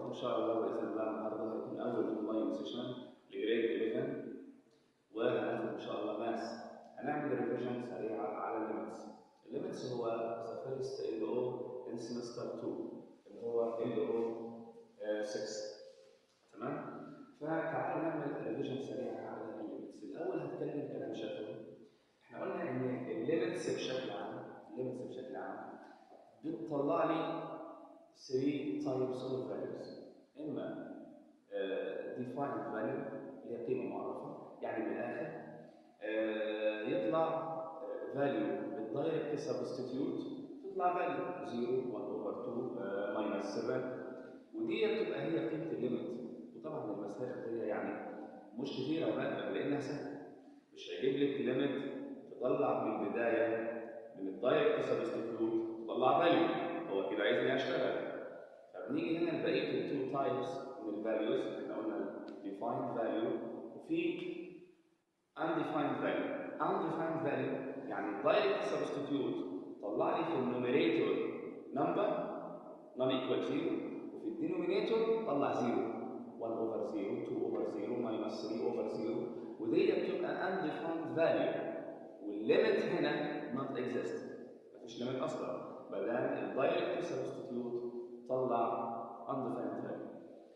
ان شاء الله باذن الله النهارده هيكون اول اونلاين سيشن لجريد 11 وهناخد ان شاء الله ماس هنعمل ريفيجن سريعه على الليمتس الليمتس هو ذا فيرست ال او ان سمستر 2 اللي هو ال او 6 تمام فتعالوا نعمل ريفيجن سريعه على الليمتس الاول هتكلم كلام شفوي احنا قلنا ان الليمتس بشكل عام الليمتس بشكل عام بتطلع لي 3 types of values اما uh, defined value اللي هي قيمه معرفه يعني من الاخر uh, يطلع uh, value بالدايركت سبستيتيوت تطلع value 0 1 over 2 minus 7 ودي بتبقى هي قيمه الليمت وطبعا المسائل دي يعني مش كتيره ونادره لانها سهله مش هيجيب لك ليميت تطلع من البدايه من الدايركت سبستيتيوت تطلع فاليو هو كده عايزني اشتغل فبنيجي هنا لبقيه التو تايبس من الفاليوز احنا قلنا defined value وفي undefined value undefined value يعني direct substitute طلع لي في النوميريتور نمبر non equal 0 وفي الدينومينيتور طلع 0 1 over 0 2 over 0 minus 3 over 0 ودي بتبقى undefined value والليمت هنا not exist مفيش ليمت اصلا بدل الدايركت سبستيتيوت طلع undefined value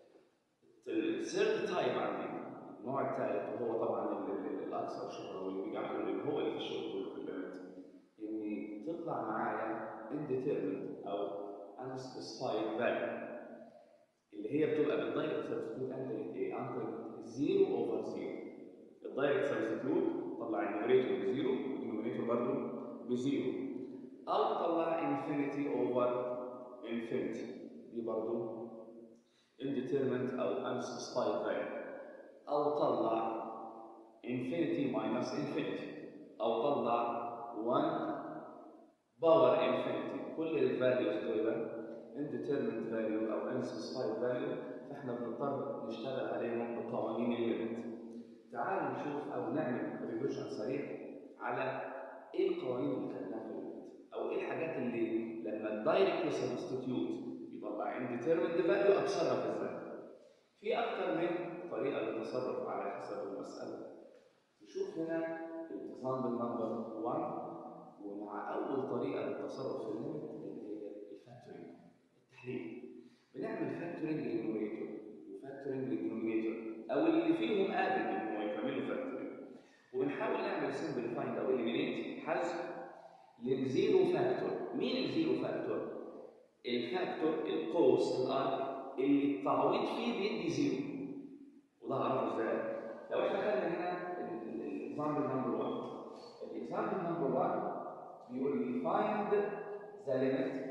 الثيرد تايب عندي النوع الثالث وهو طبعا الاكثر شهره واللي بيجي على اللي هو اللي في الشغل كله في الليمت ان تطلع معايا indeterminate او unspecified value اللي هي بتبقى بالدايركت سبستيتيوت عند ايه عند 0 اوفر 0 الدايركت سبستيتيوت طلع النيوميريتور بزيرو والدينومينيتور برضه بزيرو او طلع انفينيتي اوفر انفينيتي دي برضه indeterminate او unspecified value او طلع infinity minus infinity او طلع 1 باور infinity كل الفاليوز دول indeterminate value او unspecified value فاحنا بنضطر نشتغل عليهم بقوانين الليمت تعالوا نشوف او نعمل ريفيجن سريع على ايه القوانين اللي خدناها في الليمت او ايه الحاجات اللي لما الدايركت سبستيتيوت يطلع indeterminate value اتصرف ازاي في اكثر من طريقه للتصرف على حسب المساله نشوف هنا الاكزامبل نمبر 1 ومع اول طريقه للتصرف في الليمت اللي هي الفاكتورنج التحليل بنعمل فاكتورنج للنوميريتور وفاكتورنج للدينومينيتور او اللي فيهم قابل ان هو يعملوا فاكتورنج وبنحاول نعمل سمبليفايند او اليمينيت حذف للزيرو فاكتور مين الزيرو فاكتور الفاكتور القوس الارك اللي التعويض فيه بيدي زيرو وده هعرفه ازاي لو احنا خدنا هنا الاكزامبل نمبر 1 الاكزامبل نمبر 1 بيقول لي find the limit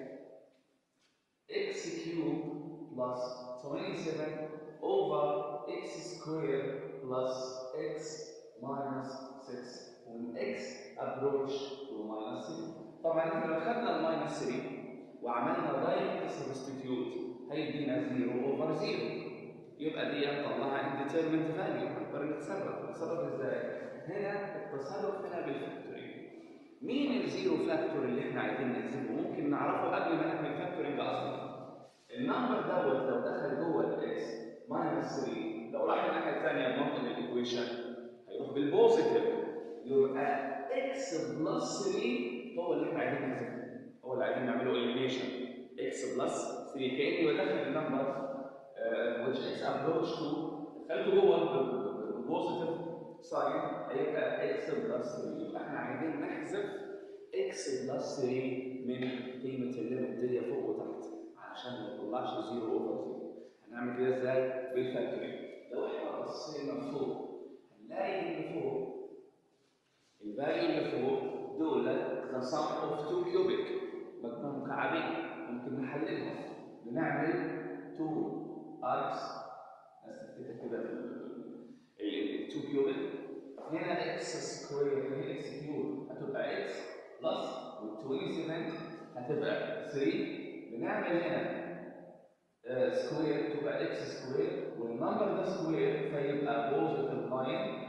x cube plus 27 over x squared plus x minus 6 when x approach to minus 3 طبعا احنا لو خدنا الماينس 3 وعملنا دايركت سبستيتيوت هيدينا 0 اوفر 0 يبقى دي نطلعها انديترمنت فاليو نقدر نتصرف نتصرف ازاي؟ هنا التصرف هنا بالفاكتورينج مين الزيرو فاكتور اللي احنا عايزين نحسبه ممكن نعرفه قبل ما نعمل فاكتورينج اصلا النمبر دوت لو دخل جوه الاكس ماينس 3 لو راح الناحيه الثانيه بنقطه الايكويشن هيروح بالبوزيتيف يبقى اكس بلس 3 هو اللي احنا عايزين نحسبه هو اللي عايزين نعمله اليمينيشن اكس بلس 3 كاني بدخل النمبر which x approach to دخلته جوه البوزيتيف ساين هيبقى اكس بلس 3 يبقى احنا عايزين نحذف اكس بلس 3 من قيمه الليمت دي فوق وتحت علشان ما يطلعش 0 اوفر 0 هنعمل كده ازاي؟ بالفاكتورينج لو احنا بصينا فوق هنلاقي ان فوق الفاليو اللي فوق دول ذا سم اوف 2 كيوبيك مجموع مكعبين ممكن نحللهم بنعمل 2 اركس ناس كده ال 2 كيوبيك هنا اكس سكوير هنا اكس كيوب هتبقى اكس بلس وال 27 هتبقى 3 بنعمل هنا سكوير تبقى اكس سكوير والنمبر ده سكوير فيبقى بوزيتيف 9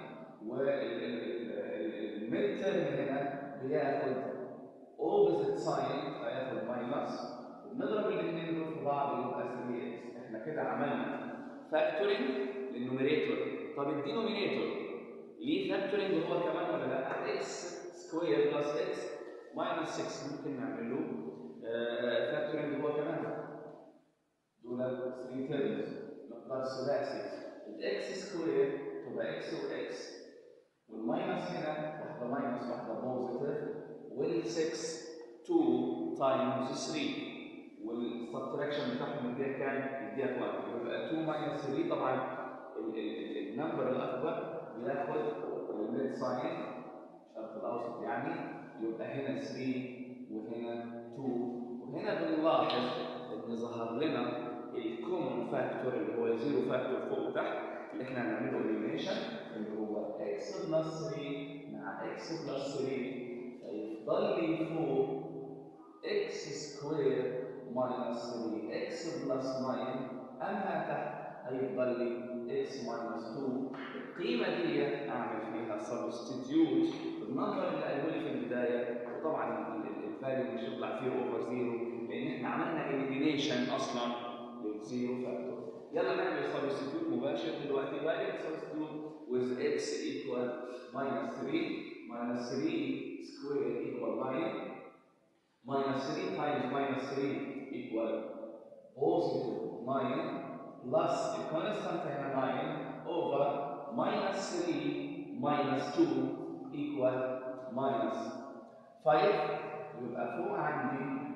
والميد ترم هنا بياخد اوبوزيت ساين فياخد ماينس ونضرب الاثنين دول في بعض يبقى 3 اكس احنا كده عملنا فاكتورنج للنوميريتور طب الدينومينيتور ليه فاكتورنج هو كمان ولا لا؟ اكس سكوير بلس اكس ماينس 6 ممكن نعمل له فاكتورنج هو كمان دول 3 تيرمز مقدار ثلاثي الاكس سكوير تبقى اكس واكس والماينس هنا واحده ماينس واحده بوزيتيف وال6 2 تايمز 3 والسبتراكشن بتاعهم يديها كام؟ يديها 1 يبقى 2 ماينس 3 طبعا النمبر الاكبر بياخد الميد ساين الشرط الاوسط يعني يبقى هنا 3 وهنا 2 وهنا بنلاحظ ان ظهر لنا الكومن فاكتور اللي هو الزيرو فاكتور فوق وتحت اللي احنا هنعمله اليميشن اللي هو اكس بلس 3 مع اكس بلس 3 فيفضل لي فوق اكس سكوير ماينس 3 اكس بلس 9 اما تحت هيفضل لي اكس ماينس 2 القيمه دي اعمل فيها سبستيتيوت بالنمبر اللي قالوا لي في البدايه وطبعا الفاليو مش هيطلع فيه اوفر زيرو لان احنا عملنا اليمينيشن اصلا للزيرو فاكتور يلا نعمل سبستيتيوت مباشر دلوقتي دايركت سبستيتيوت with x equal minus 3 minus 3 square equal 9 minus 3 times minus 3 equal positive 9 plus the constant هنا 9 over minus 3 minus 2 equal minus 5 يبقى فوق عندي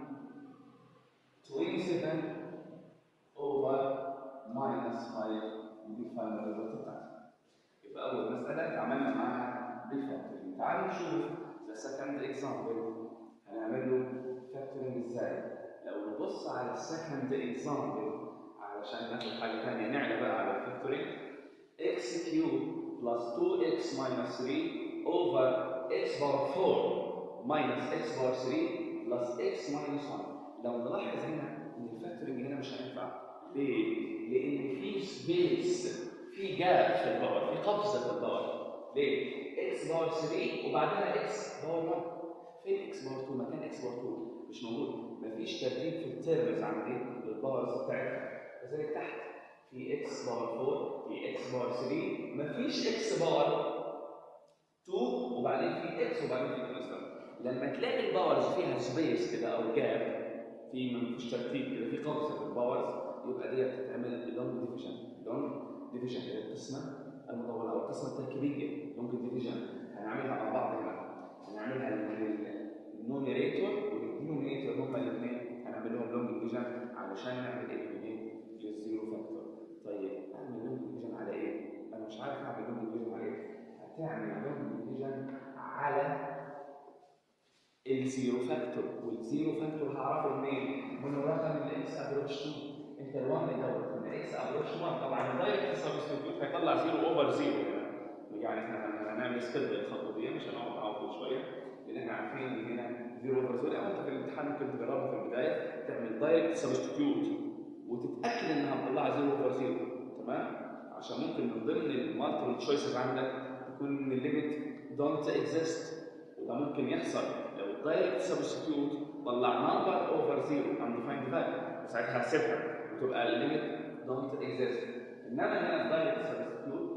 27 over minus 5 ودي الفاينل ريزلت بتاعتي يبقى أول مسألة عملنا معاها بالفاكتورينج تعالوا نشوف ذا سكند اكزامبل هنعمل له فاكتورينج ازاي لو نبص على السكند اكزامبل علشان ناخد حاجة ثانية نعلى بقى على الفاكتورينج x cube plus 2x minus 3 over x power 4 minus x power 3 plus x minus 1 لو نلاحظ هنا ان الفاكتورينج هنا مش هينفع ليه؟ لان في سبيس في جاب في الباور في قفزه في الباور ليه؟ x باور 3 وبعدها x باور 1 فين x باور 2 مكان x باور 2 مش موجود مفيش ترتيب في التيرمز عندي للباورز بتاعتها كذلك تحت في x باور 4 في x باور 3 مفيش x باور 2 وبعدين في x وبعدين في كونستانت لما تلاقي الباورز فيها سبيس كده او جاب في مفيش ترتيب كده في قفزه في الباورز يبقى دي بتتعمل لونج ديفيجن لونج ديفيجن هي القسمه المطوله او القسمه التركيبيه لونج ديفيجن هنعملها مع بعض هنا هنعملها للنوميريتور والدينوميريتور هما الاثنين هنعمل لهم لونج ديفيجن علشان نعمل ايه بالايه؟ للزيرو فاكتور طيب اعمل لونج ديفيجن على ايه؟ انا مش عارف اعمل لونج ديفيجن على ايه؟ هتعمل لونج ديفيجن على الزيرو فاكتور والزيرو فاكتور هعرفه منين؟ من الرقم اللي اكس ابروتش 2 انت ال1 دوت من اكس ابروتش 1 طبعا الدايركت سبستيتيوت هيطلع 0 اوفر 0 يعني احنا هنعمل سكيب الخطوه دي مش هنقعد نعوض شويه لان احنا عارفين ان هنا 0 اوفر 0 او انت في الامتحان ممكن تجربها في البدايه تعمل دايركت سبستيتيوت وتتاكد انها مطلعه 0 اوفر 0 تمام؟ عشان ممكن من ضمن المالتيبل تشويسز عندك تكون ان الليميت دونت اكزيست وده ممكن يحصل لو الدايركت سبستيتيوت طلع نمبر اوفر 0 undefined value ساعتها هسيبها وتبقى الليميت دونت اكزيست انما هنا الدايركت سبستيتيوت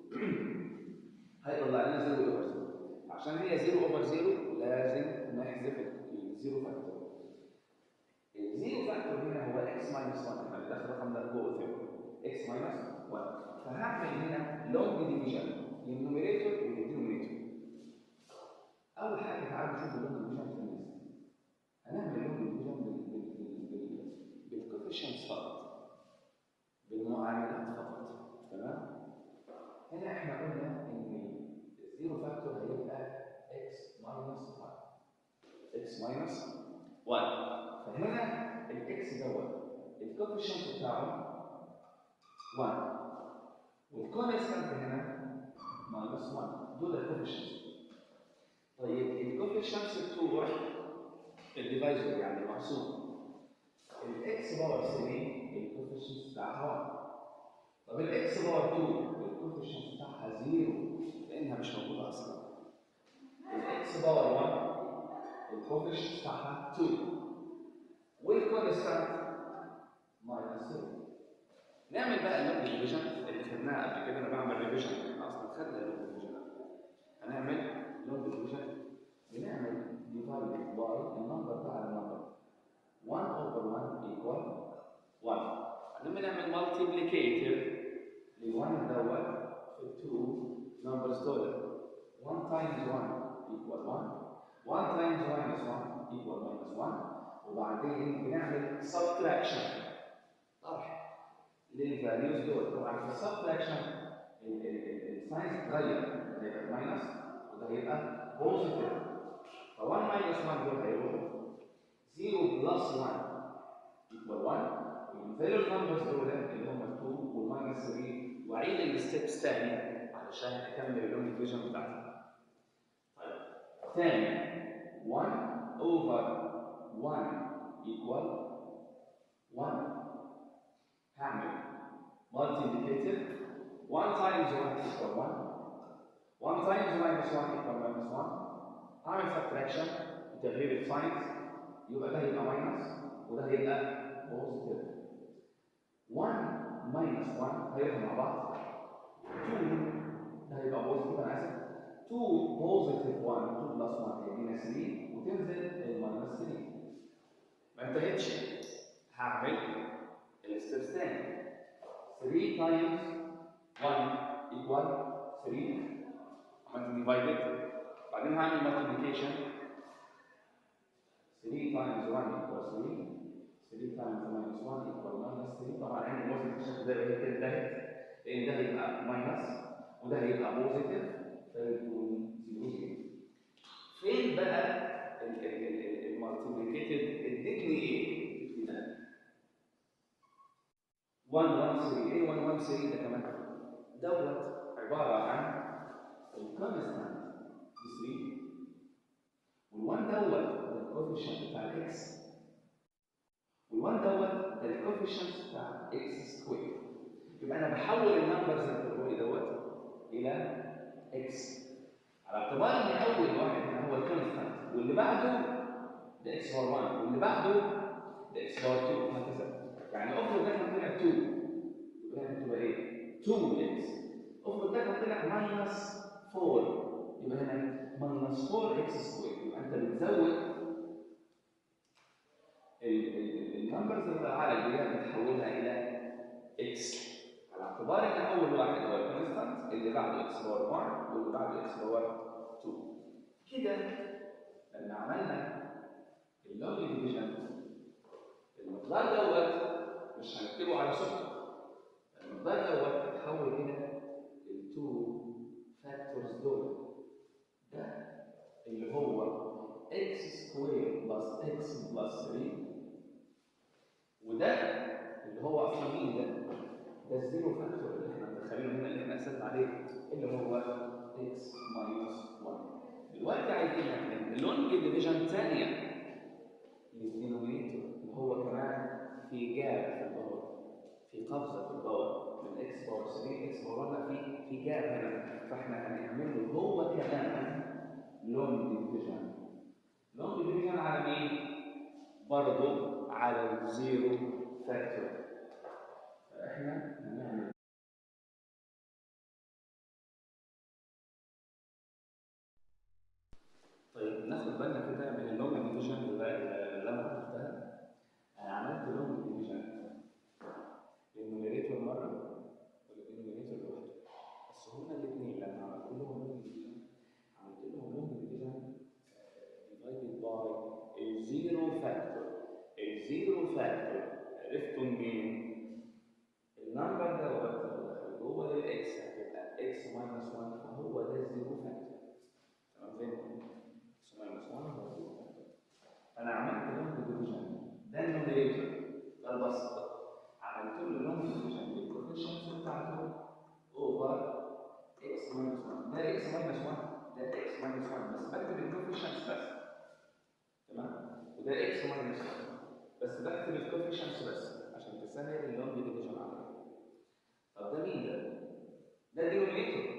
هيطلع لنا 0 اوفر 0 عشان هي 0 اوفر 0 لازم نحذف الزيرو فاكتور الزيرو فاكتور هنا هو اكس ماينس 1 احنا بندخل الرقم ده جوه الثيرم اكس ماينس 1 فهعمل هنا لونج ديفيجن للنوميريتور وللدينوميريتور اول حاجه تعالوا نشوف اللونج ديفيجن في الناس هنعمل لونج ديفيجن بالكوفيشنز فقط بالمعاملات فقط تمام هنا احنا قلنا ان الزيرو فاكتور هيبقى اكس ماينس 1 اكس ماينس 1 فهنا الاكس دوت الكوفيشنت بتاعه 1 والكونستانت هنا ماينس 1 دول الكوفيشنت طيب الكوفيشنتس بتوع الديفايزر يعني المحسوب الاكس باور 3 الكوفيشنت بتاعها 1 طب الاكس باور 2 الكوفيشنت بتاعها 0 لانها مش موجوده اصلا الاكس باور 1 الكوفيشنت بتاعها 2 والكونستانت ماينس 3 نعمل بقى اللوج ديفيجن اللي خدناها قبل كده انا بعمل ريفيجن احنا اصلا خدنا اللوج ديفيجن هنعمل لوج ديفيجن بنعمل ديفايد باي النمبر بتاع النمبر 1 اوفر 1 ايكوال 1 بعدين بنعمل مالتيبليكيتيف لل1 دوت في التو نمبرز دول 1 تايمز 1 equal 1 1 times minus 1 equal minus 1 وبعدين بنعمل subtraction طرح للفاليوز دول طبعا في السبتراكشن الساينس اتغير ده هيبقى ماينس وده هيبقى بوزيتيف ف 1 minus 1 دول هيروحوا 0 بلس 1 equal 1 الفاليوز نمبرز دول اللي هم 2 والماينس 3 واعيد الستبس تاني علشان اكمل اللون ديفيجن بتاعتي ثاني 1 over 1 equal 1 هعمل multiplicative 1 times 1 equal 1 1 times minus 1 equal minus 1 هعمل subtraction بتغيير الساينز يبقى ده هيبقى minus وده هيبقى positive 1 minus 1 هيبقى مع بعض 2 ده هيبقى positive انا اسف 2 بوزيتيف 1 2 بلس 1 هيدينا 3 وتنزل الماينس 3 ما انتهتش هعمل الستبس تاني 3 تايمز 1 ايكوال 3 عملت ديفايدد بعدين هعمل مالتيبيكيشن 3 تايمز 1 ايكوال 3 3 تايمز ماينس 1 ايكوال ماينس 3 طبعا عندي مالتيبيكيشن ده هي كده انتهت لان ده هيبقى ماينس وده هيبقى بوزيتيف فيكون زيرو زيرو فين بقى المالتيبليكيتد ادتني ايه؟ ادتني 1 1 3 ايه 1 1 3 ده كمان دوت عباره عن الكونستانت ب 3 وال1 دوت ده الكوفيشنت بتاع الاكس وال1 دوت ده الكوفيشنت بتاع اكس سكوير يبقى انا بحول النمبرز اللي دوت الى اكس على اعتبار ان اول واحد هو الكونستانت واللي بعده ده اكس بار 1 واللي بعده ده اكس بار 2 وهكذا يعني افرض ده كان طلع 2 يبقى هنا تبقى ايه؟ 2 اكس افرض ده كان طلع ماينس 4 يبقى هنا ماينس 4 اكس سكوير يبقى انت بتزود النمبرز اللي على اللي بتحولها الى اكس على اعتبار ان اول واحد هو الكونستانت اللي بعده اكس باور 1 واللي بعده اكس باور 2 كده لما عملنا اللوج ديفيجن المقدار دوت مش هنكتبه على صفر المقدار دوت هيتحول الى التو فاكتورز دول ده اللي هو اكس سكوير بلس اكس بلس 3 وده اللي هو اصلا مين ده؟ ده الزيرو فاكتور اللي احنا مدخلينه هنا اللي احنا قسمنا عليه اللي هو اكس ماينس 1 دلوقتي عايزين نعمل اللونج ديفيجن ثانيه للدينومينيتور اللي هو كمان في جاب في الباور في قفزه في الباور من اكس باور 3 اكس باور 1 في في جاب هنا فاحنا هنعمل له هو كمان لونج ديفيجن لونج ديفيجن على مين؟ برضه على الزيرو فاكتور فاحنا هنعمل طيب ناخد بالنا كده من اللونج ديفيجن اللي انا عملتها انا عملت لونج ديفيجن للنوميريتور مره وللدينوميريتور لوحده بس هما الاثنين لما عملت لهم لونج ديفيجن عملت لهم لونج ديفيجن ديفايدد باي الزيرو فاكتور الزيرو فاكتور عرفتوا منين؟ النمبر دوت لو دخل جوه للاكس هتبقى اكس ماينس 1 فهو ده الزيرو فاكتور تمام فين؟ اكس ماينس 1 هو الزيرو فاكتور انا عملت لونج ديفيجن ده النوميريتور ده البسط عملت له لونج ديفيجن بالكوفيشنت بتاعته اوفر اكس ماينس 1 ده اكس ماينس 1 ده اكس ماينس 1 بس بكتب الكوفيشنت بس تمام وده اكس ماينس 1 بس بكتب الكوفيشنت بس عشان تسهل اللونج ديفيجن عليا طب ده مين ده؟ ده دينومينيتور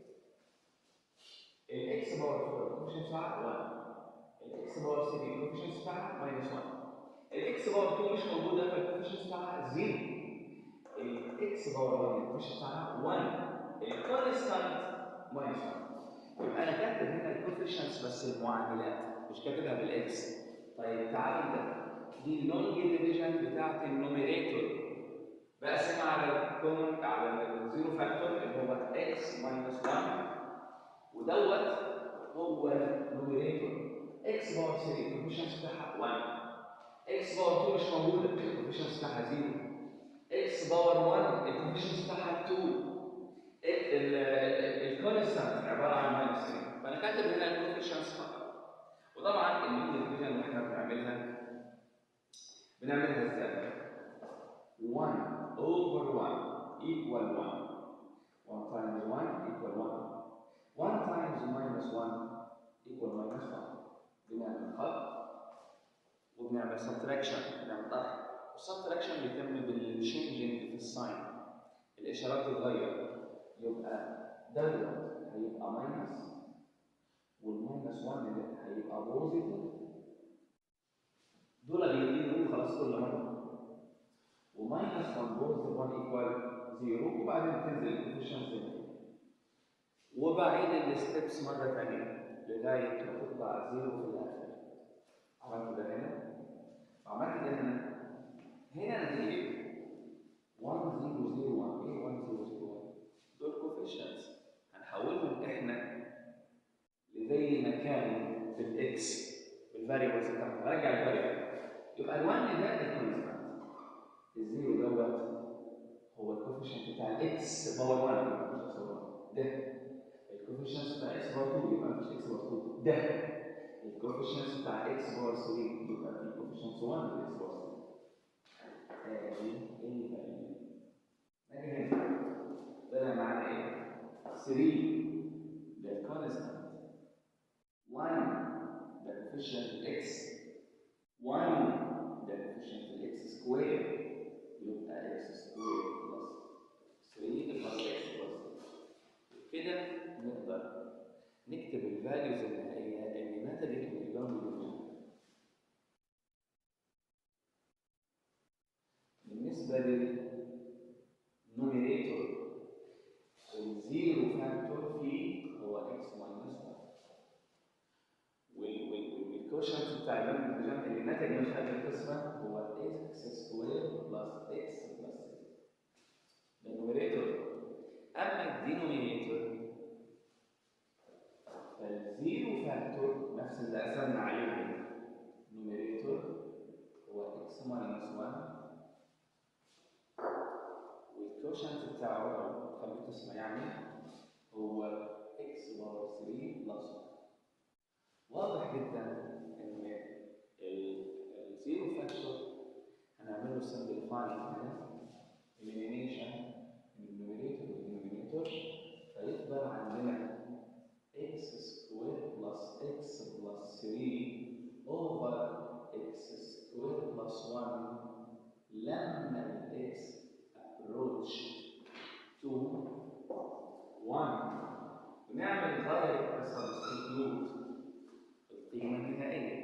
الاكس باور 4 الكوفيشنت بتاعها 1 الاكس باور 3 الكوفيشنت بتاعها ماينس 1 الاكس باور 2 مش موجوده فالكوفيشنت بتاعها 0 الاكس باور 1 الكوفيشنت بتاعها 1 الكونستانت ماينس 1 يبقى انا كاتب هنا الكوفيشنتس بس المعادلات مش كاتبها بالاكس طيب تعالى ده دي اللونج ديفيجن بتاعت النوميريتور بقسمها على الكومن على الزيرو فاكتور اللي هو اكس ماينس 1 ودوت هو النوميريتور اكس باور 3 الكوفيشنت بتاعها 1 اكس باور 2 مش موجوده الكوفيشنت بتاعها 0 اكس باور 1 الكوفيشنت بتاعها 2 الكونستانت عباره عن ماينس 3 فانا كاتب هنا الكوفيشنتس فقط وطبعا اللونج ديفيجن اللي احنا بنعملها بنعملها ازاي؟ 1 over 1 equal 1 1 times 1 equal 1 1 times minus 1 equal minus 1 بنعمل خط وبنعمل subtraction بنعمل طرح والسبتراكشن بيتم بالشينجنج في الساين الاشارات تتغير يبقى دوت هيبقى ماينس والماينس 1 ده هيبقى بوزيتيف دول غيرين خلاص كل مره وماينس 1 بوزيتيف 1 ايكوال 0 وبعدين تنزل الكوفيشنت زيرو وبعيد الستبس مره ثانيه لغايه ما تطلع زيرو في الاخر عملت ده هنا وعملت ده هنا هنا نتيجه 1 0 0 1 ايه 1 0 0 1 دول كوفيشنتس هنحولهم احنا لزي ما كانوا في الاكس بالفاريبلز بتاعهم هرجع الفاريبل يبقى ال1 ده الكونستانت الزيرو دوت هو الكوفيشنت بتاع الاكس باور 1 ده الكوفيشنت بتاع اكس باور 2 يبقى مفيش اكس باور 2 ده الكوفيشنت بتاع اكس باور 3 يبقى في كوفيشنت 1 واكس باور 3 ادي ايه بقى نجي هنا طلع معانا ايه 3 ده الكونستانت 1 ده كوفيشنت اكس 1 ده كوفيشنت الاكس سكوير يبقى اكس سكوير بلس 3 بلس اكس بلس كده نقدر نكتب الفاليوز النهائيه اللي نتجت من اللون الجديد بالنسبه للنوميريتور الزيرو فاكتور فيه هو اكس ماينس 1 والكوشنت بتاع اللون الجديد اللي نتج من هذه القسمه هو اكس سكوير بلس اكس بلس 3 ده النوميريتور اما الدينومينيتور فالزيرو فاكتور نفس اللي قسمنا عليه النوميريتور هو اكس ماينس 1 والكوشنت بتاعه او خليته اسمه يعني هو اكس باور 3 بلس 1 واضح جدا ان الزيرو فاكتور هنعمله سمبليفاي هنا elimination من النوميريتور والدينومينيتور فيفضل عندنا x سكوير بلس x بلس 3 اوفر x سكوير بلس 1 لما ال x approach to 1 ونعمل دايركت سبستيتيوت القيمة النهائية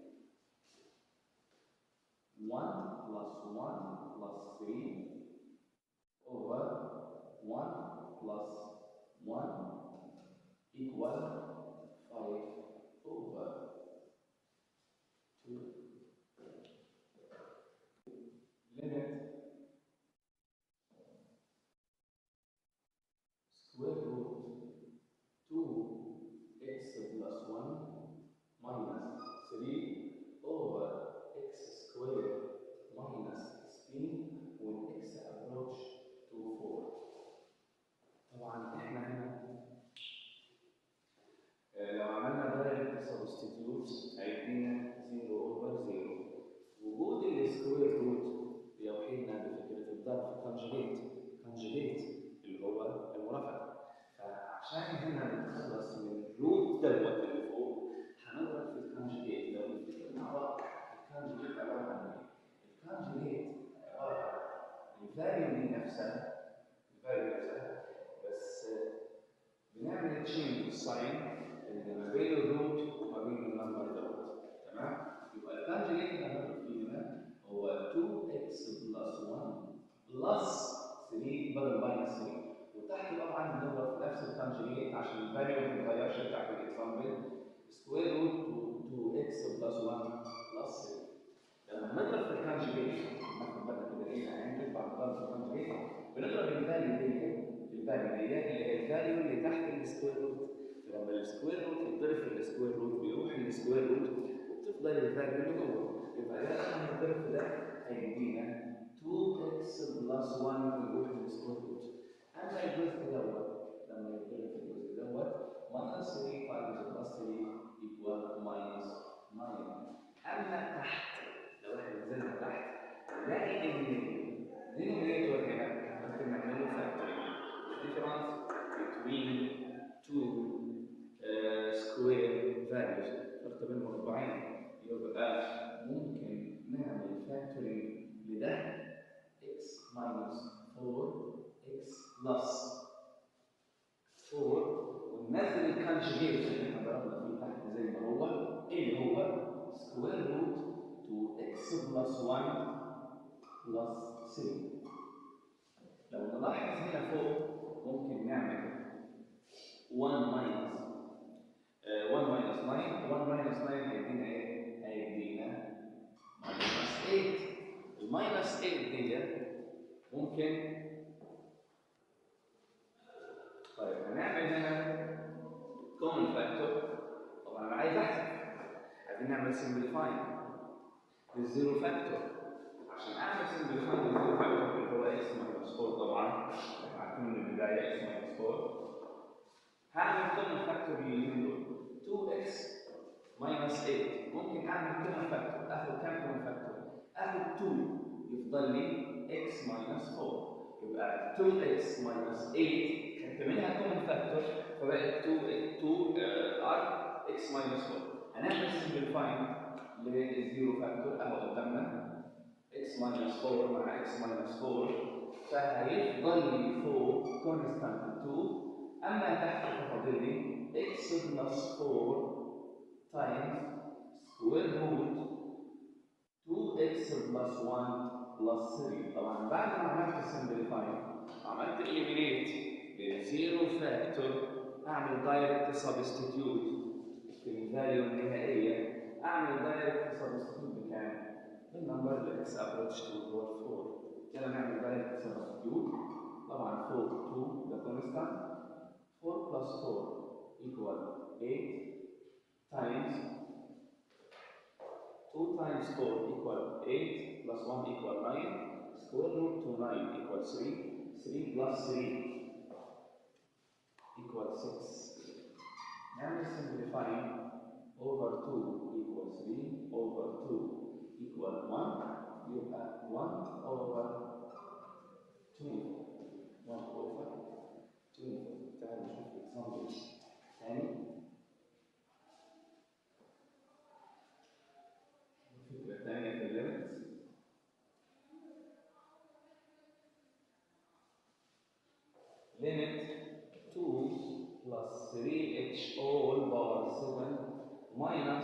1 plus 1 plus 3 over 1 plus 1 equal 5 over 2. Limit square root 2x plus 1 minus 3 over x squared minus 16 when x approach to 4 طبعا احنا هنا آه، لو عملنا دايركت سبستيتيوت هيدينا 0 اوفر 0 وجود السكوير روت بيوحينا بفكره الضرب كونجيجيت كونجيجيت اللي هو المرافقه فعشان هنا نتخلص من الروت دوت اللي فوق هنضرب في الكونجيجيت لو نفتكر مع بعض الكونجيجيت عباره عن ايه؟ الكونجيجيت عباره عن الفاليو دي نفسها الفاليو نفسها بس بنعمل تشينج في الساين اللي ما بين الروت وما بين النمبر دوت تمام؟ يبقى الكونجيجيت اللي هنضرب فيه هنا هو 2x بلس 1 بلس 3 بدل ماينس 3 وتحت طبعا بنضرب في نفس الكونجيجيت عشان الفاليو ما تتغيرش بتاعت الاكزامبل سكوير روت 2 اكس بلس 1 بلس 3 لما نضرب في الكونجيجيت ناخد بالنا كده ايه هنعمل بعد ضرب في الكونجيجيت بنضرب الفاليو دي في الفاليو دي اللي هي الفاليو اللي تحت السكوير روت فلما السكوير روت يتضرب في السكوير روت بيروح السكوير روت وبتفضل الفاليو اللي جوه يبقى ده لما نضرب في ده هيدينا 2x بلس 1 يروح للسكوير روت اما الجزء دوت لما يتضرب في الجزء دوت minus 3 times plus 3 equal minus 9 اما تحت لو احنا نزلنا تحت نلاقي ان الدينومينيتور هنا ممكن نعمل له فاكتورينج difference between two uh, square values فرق بين مربعين يبقى ممكن نعمل فاكتورينج لده x minus 4x plus 4 وننزل الكونجيجيت اللي احنا ضربنا فيه تحت زي ما هو اللي هو سكوير روت 2x بلس 1 بلس 3 لو نلاحظ هنا فوق ممكن نعمل 1 ماينس 1 ماينس 9 1 ماينس 9 هيدينا ايه؟ هيدينا ماينس 8 الماينس 8 دي ممكن طيب هنعمل هنا كومن فاكتور طبعا انا عايز احسب عايزين نعمل سمبليفاين للزيرو فاكتور عشان اعمل سمبليفاين للزيرو فاكتور اللي هو اكس ماينس 4 طبعا احنا عارفين من البدايه اكس ماينس 4 هعمل كومن فاكتور لليمين دول 2x ماينس 8 ممكن اعمل كومن فاكتور اخد كام كومن فاكتور؟ اخد 2 يفضل لي x ماينس 4 يبقى 2x ماينس 8 خدت منها كومن فاكتور فبقت 2 2 ار x ماينس 4 هنعمل سمبليفاين للزيرو فاكتور اهو قدامنا x ماينس 4 مع x ماينس 4 فهيفضل لي فوق كونستانت 2 اما تحت فاضل لي x بلس 4 times square root 2x بلس 1 بلس 3 طبعا بعد ما عملت simplify عملت eliminate للزيرو فاكتور اعمل دايركت سبستيتيوت في الفاليو النهائيه اعمل دايركت سبستيتيوت بكام؟ بالنمبر اللي x ابروتش تو 4 يلا نعمل دايركت سبستيتيوت طبعا فوق 2 ده كونستانت 4 plus 4 equal 8 times 2 times 4 equal 8 plus 1 equal 9 square root to 9 equal 3 3 plus 3 equal 6 now simplifying over 2 equal 3 over 2 equal 1 you have 1 over 2 1 over 2 تعالوا نشوف اكزامبل ثاني فكرة ثانية في الليمتس limit 2 plus 3h all power 7 minus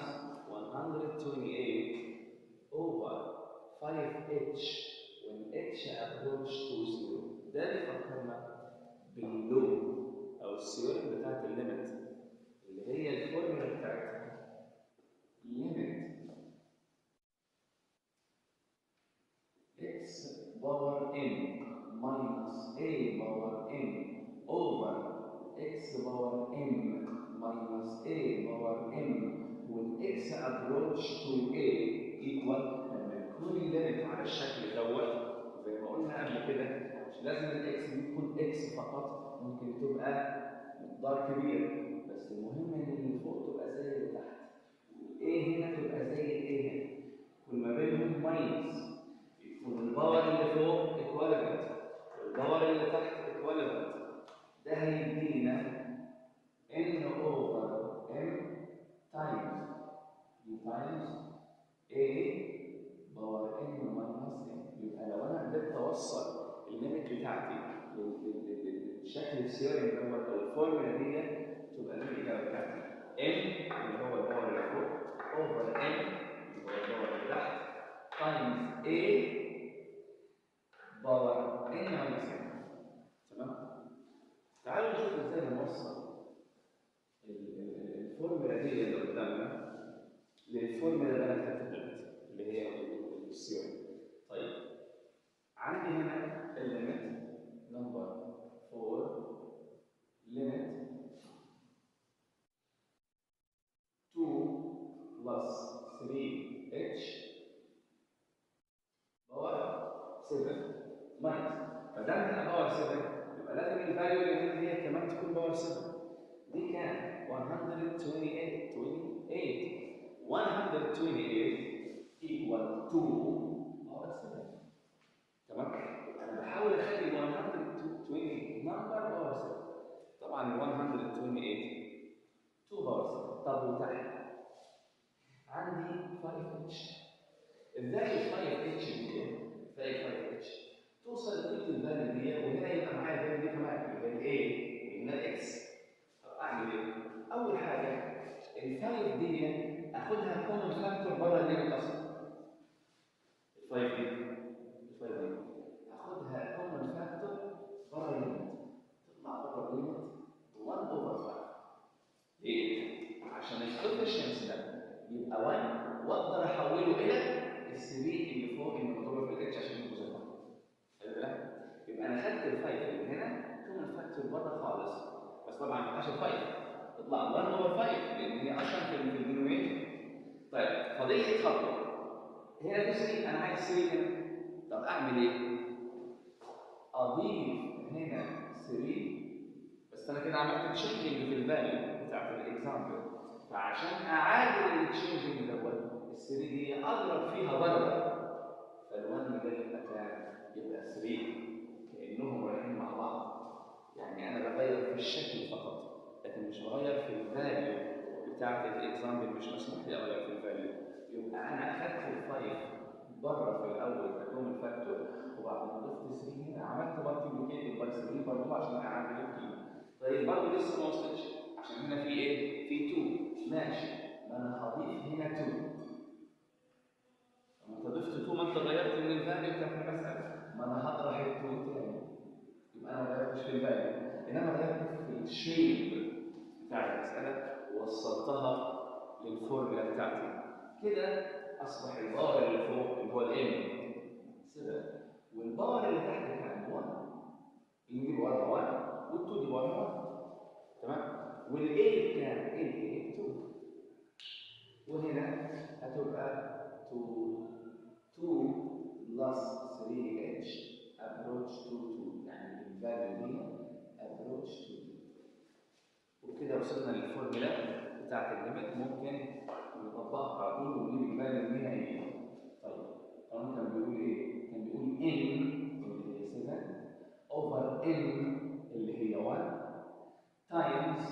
128 over 5h when h approach to 0 ده بيفكرنا باللو او السيورم بتاعت الليمت اللي هي الفورمولا بتاعتها ليميت x باور n minus a باور n over x باور m minus a باور m when x approach to a equal لما يكون الليمت على الشكل دوت زي ما قلنا قبل كده مش لازم الاكس دي تكون اكس فقط ممكن تبقى مقدار كبير بس المهم ان اللي فوق تبقى زي اللي تحت والايه هنا تبقى زي الايه هنا يكون ما بينهم ماينس يكون الباور اللي فوق ايكوالنت والباور اللي تحت ايكوالنت ده هيدينا ان اوفر ام تايمز دي تايمز a باور ان ماينس ان يبقى لو انا قدرت اوصل الليميت بتاعتي للشكل السيري دوت او الفورمولا دي تبقى دي الاجابه بتاعتي m اللي هو الباور اللي فوق اوفر n اللي هو الباور اللي تحت تايمز a باور n ماينس n الفورمولا اللي انا كتبتها دلوقتي اللي هي السيوم طيب عندي هنا الليمت نمبر 4 ليميت 2 plus 3h باور 7 ماينس فده من باور 7 يبقى لازم الفاليو اللي هنا دي كمان تكون باور 7 دي كام 128 28 128 equal to باور 7 تمام انا بحاول اخلي 120 نمبر باور 7 طبعا 128 2 باور 7 طب وتحت عندي 5 اتش ازاي ال 5 اتش دي ازاي 5 اتش توصل لقيمه الفاليو دي وهنا يبقى معايا الفاليو دي كمان يبقى الاي وهنا الاكس طب اعمل ايه؟ اول حاجه ال 5 دي اخدها كومن فاكتور بره الليمت اصلا ال 5 دي ال 5 دي اخدها كومن فاكتور بره الليمت تطلع بره الليمت 1 اوفر 5 ليه؟ عشان الكوفيشنس ده يبقى 1 واقدر احوله الى ال 3 اللي فوق المضروبه في الاتش عشان يبقوا زي بعض. خلي بالك؟ يبقى انا خدت الفايف اللي هنا كومن فاكتور بره خالص بس طبعا ما ينفعش الفايف تطلع 1 اوفر 5 لان هي اصلا في في الدينومينيتور. طيب فاضل لي خطوه هنا في 3 انا عايز 3 هنا طب اعمل ايه؟ اضيف هنا 3 بس انا كده عملت تشينجنج في الفاليو بتاعت الاكزامبل فعشان اعادل التشينجنج دوت ال 3 دي اضرب فيها بره فال1 ده يبقى كام؟ يبقى 3 كانهم رايحين مع بعض يعني انا بغير في الشكل فقط لكن مش بغير في الفاليو بتاعت الاكزامبل مش مسموح لي اغير في الفاليو يبقى انا اخدت الفايف بره في الاول ككومن فاكتور وبعدين ضفت 3 هنا عملت مالتيبليكيت باي 3 برضه عشان اعمل القيمه طيب برضه لسه ما وصلتش عشان هنا في ايه؟ في 2 ماشي ما انا هضيف هنا 2 لما انت ضفت 2 ما انت غيرت من الفاليو بتاعت المساله ما انا هطرح ال 2 تاني يبقى انا ما غيرتش في الفاليو انما غيرت في الشيب بتاع المساله ووصلتها للفورمولا بتاعتي كده اصبح الباور اللي فوق اللي هو الام 7 والباور اللي تحت كان 1 يجيب ورا 1 وال2 دي ورا 1 تمام والاي كام الاي 2 وهنا هتبقى 2 2 بلس 3 اتش ابروتش تو 2 يعني الفاليو دي ابروتش تو 2 وبكده وصلنا للفورمولا بتاعت الليمت ممكن نطبقها على طول ونجيب الفاليو دي ايه طيب القانون كان بيقول ايه؟ كان بيقول ان اللي هي 7 اوفر ان اللي هي 1 تايمز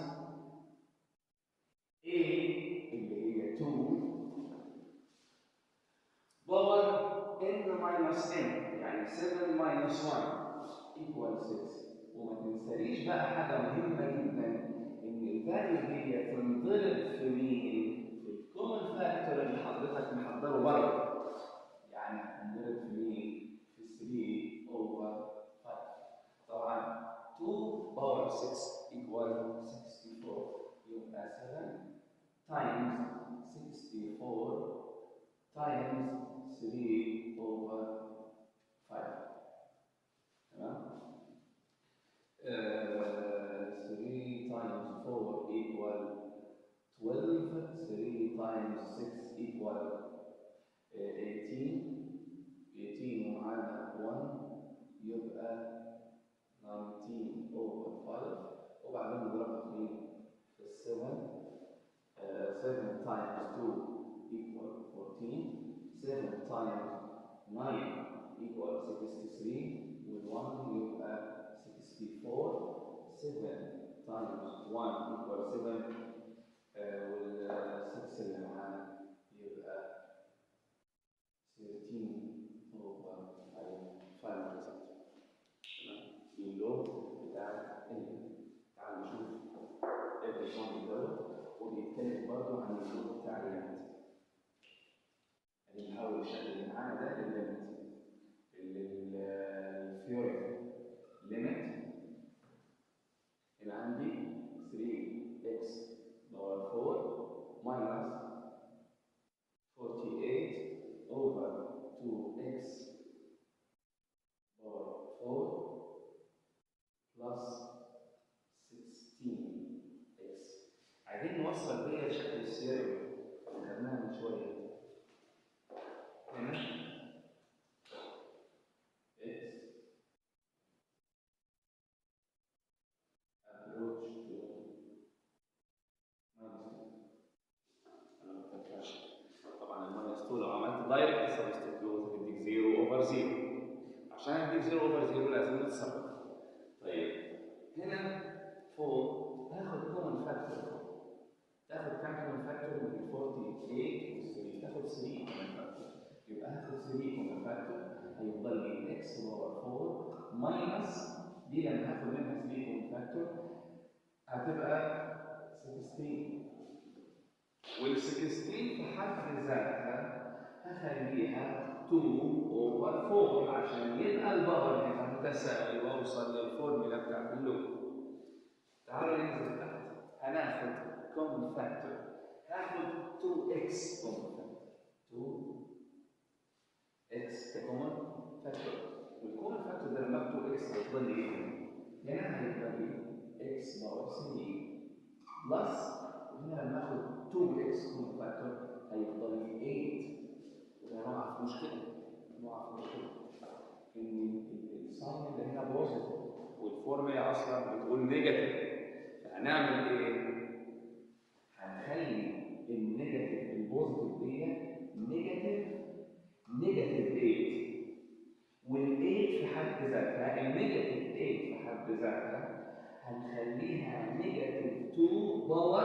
A اللي هي 2 باور n minus n يعني 7 minus 1 equal 6 وما تنساليش بقى حاجة مهمة جدا إن الفاليو دي تنضرب في مين؟ في الكومن فاكتور اللي حضرتك محضره بره يعني هتنضرب في مين؟ في 3 over 5 طبعا 2 باور 6 equal 64 يبقى 7 times 64 times 3 over 5 تمام؟ Uh, 3 times 4 equal 12 3 times 6 equal uh, 18 18 ومعانا 1 يبقى 19 over 5 وبعدين نضربها في في 7 7 times 2 equal 14 7 times 9 equal 63 with 1 يبقى 64 7 times 1 equal 7 وال 6 اللي معانا يبقى 13 over 5 final result تمام اللوب بتاع ال تعال نشوف الرقم دوت وبيتكلم برضه عن اللوب بتاع الليمت يعني نحاول الشكل اللي معانا ده الليمت الثيوري ليميت هنا عندي 3 x باور 4 minus نتصرف طيب هنا فوق تاخد كومن فاكتور تاخد كام كومن فاكتور من 48 و 3 تاخد 3 كومن فاكتور يبقى هاخد 3 كومن فاكتور هيفضل لي اكس باور 4 ماينس دي لما هاخد منها 3 كومن فاكتور هتبقى 16 وال 16 في حد ذاتها هخليها 2 اوفر 4 عشان يبقى الباور هنا متساوي واوصل للفورمولا بتاعت اللوب تعالوا ننزل تحت هناخد كومن فاكتور هاخد 2x كومن فاكتور 2x كومن فاكتور والكومن فاكتور ده لما اكتب x هيفضل لي ايه؟ هنا هيبقى لي x باور 3 بلس وهنا لما اخد 2x كومن فاكتور هيفضل لي 8 وده نقع في مشكله نقع في مشكله ان الساين اللي هنا بوزيتيف والفورمولا اصلا بتقول نيجاتيف فهنعمل ايه؟ هنخلي النيجاتيف البوزيتيف دي نيجاتيف نيجاتيف 8 وال8 في حد ذاتها النيجاتيف 8 في حد ذاتها هنخليها نيجاتيف 2 باور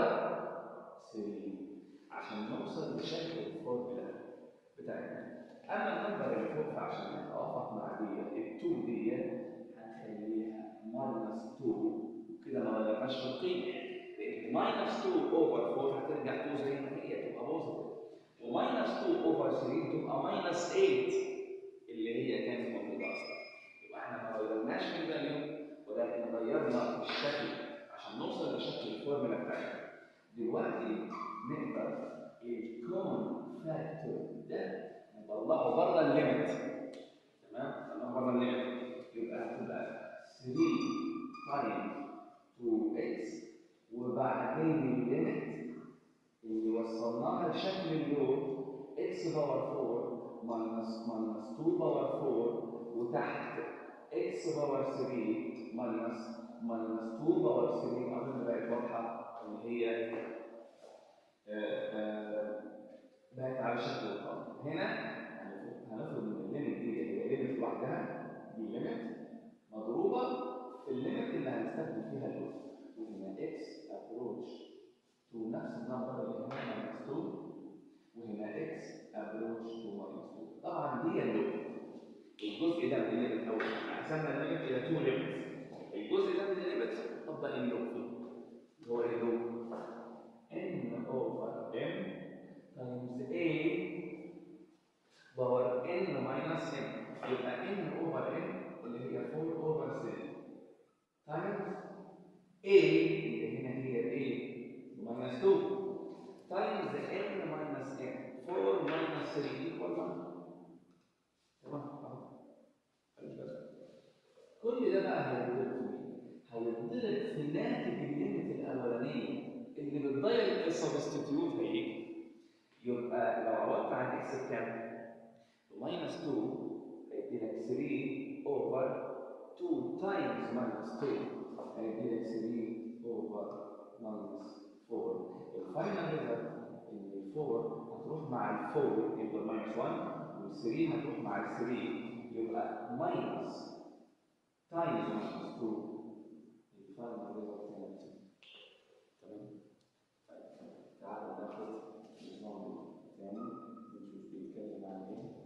3 عشان نوصل لشكل الفورمولا بتاعتنا اما النمبر اللي فوق فعشان نتوافق مع دي ال2 دي هنخليها ماينس 2 وكده ما غيرناش في القيمه لان ماينس 2 اوفر 4 هترجع 2 زي ما هي تبقى بوزيتيف وماينس 2 اوفر 3 تبقى ماينس 8 اللي هي كانت موجوده اصلا يبقى احنا ما غيرناش في الفاليو ولكن غيرنا في الشكل عشان نوصل لشكل الفورمولا بتاعتنا دلوقتي نقدر الكومن فاكتور ده نطلعه بره الليمت تمام نطلعه بره الليمت يبقى هتبقى 3 تايم 2x وبعدين الليمت اللي وصلناها لشكل اللود x باور 4 ماينس ماينس 2 باور 4 وتحت x باور 3 ماينس ماينس 2 باور 3 اظن بقت واضحه ان هي بقت على شكل القانون هنا هنفرض ان الليمت دي هي ليمت لوحدها دي ليمت مضروبه في الليمت اللي هنستخدم فيها اللود وهنا x ابروتش تو نفس النمبر اللي هنا ماينس 2 وهنا x ابروتش تو ماينس 2 طبعا دي اللود الجزء ده من الليمت او احنا قسمنا الليمت الى تو ليمتس الجزء ده من الليمت طبق اللوب فيه هو ايه اللوب؟ n over m times a باور n minus m يبقى n over m اللي هي 4 over 3 times a اللي هنا هي a minus 2 times n minus m 4 minus 3 equal 1 تمام اهو كل ده بقى هيتضرب هيتضرب في ناتج الليمت الاولانيه اللي بتضيع السبستيتيوت هيجي يبقى لو عوضت عن اكس بكام؟ ماينس 2 هيدي لك 3 اوفر 2 تايمز ماينس 2 هيدي لك 3 اوفر ماينس 4 الفاينل ريزلت ان ال 4 هتروح مع ال 4 يبقى ماينس 1 وال 3 هتروح مع ال 3 يبقى ماينس تايمز ماينس 2 الفاينل ريزلت هنا تمام تعالوا ناخد الموضوع تاني نشوف بيتكلم عن ايه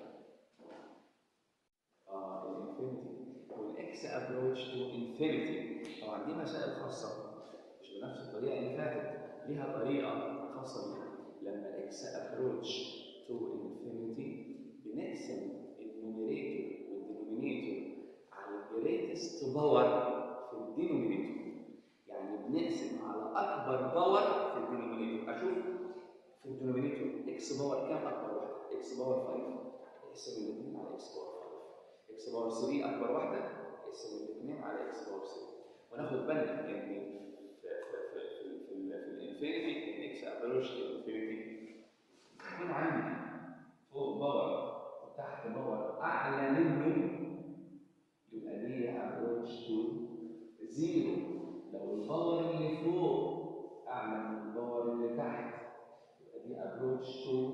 اه الانفينيتي والاكس ابروتش تو انفينيتي طبعا دي مسائل خاصه مش بنفس الطريقه اللي فاتت ليها طريقه خاصه بيها لما اكس ابروتش تو انفينيتي بنقسم النوميريتور والدينومينيتور على الجريتست باور في الدينومينيتور يعني بنقسم على اكبر باور في الدينومينيتور اشوف في الدينومينيتور اكس باور كام اكبر واحده اكس باور 5 اقسم الاثنين على اكس باور 5 اكس باور 3 اكبر واحده اقسم الاثنين على اكس باور 3 وناخد بالنا ان في في في في في, في الانفينيتي ان اكس ابروش الانفينيتي يكون عندي فوق باور وتحت باور اعلى منه يبقى دي ابروش تو زيرو لو الباور اللي فوق اعلى من الباور اللي تحت يبقى دي ابروتش تو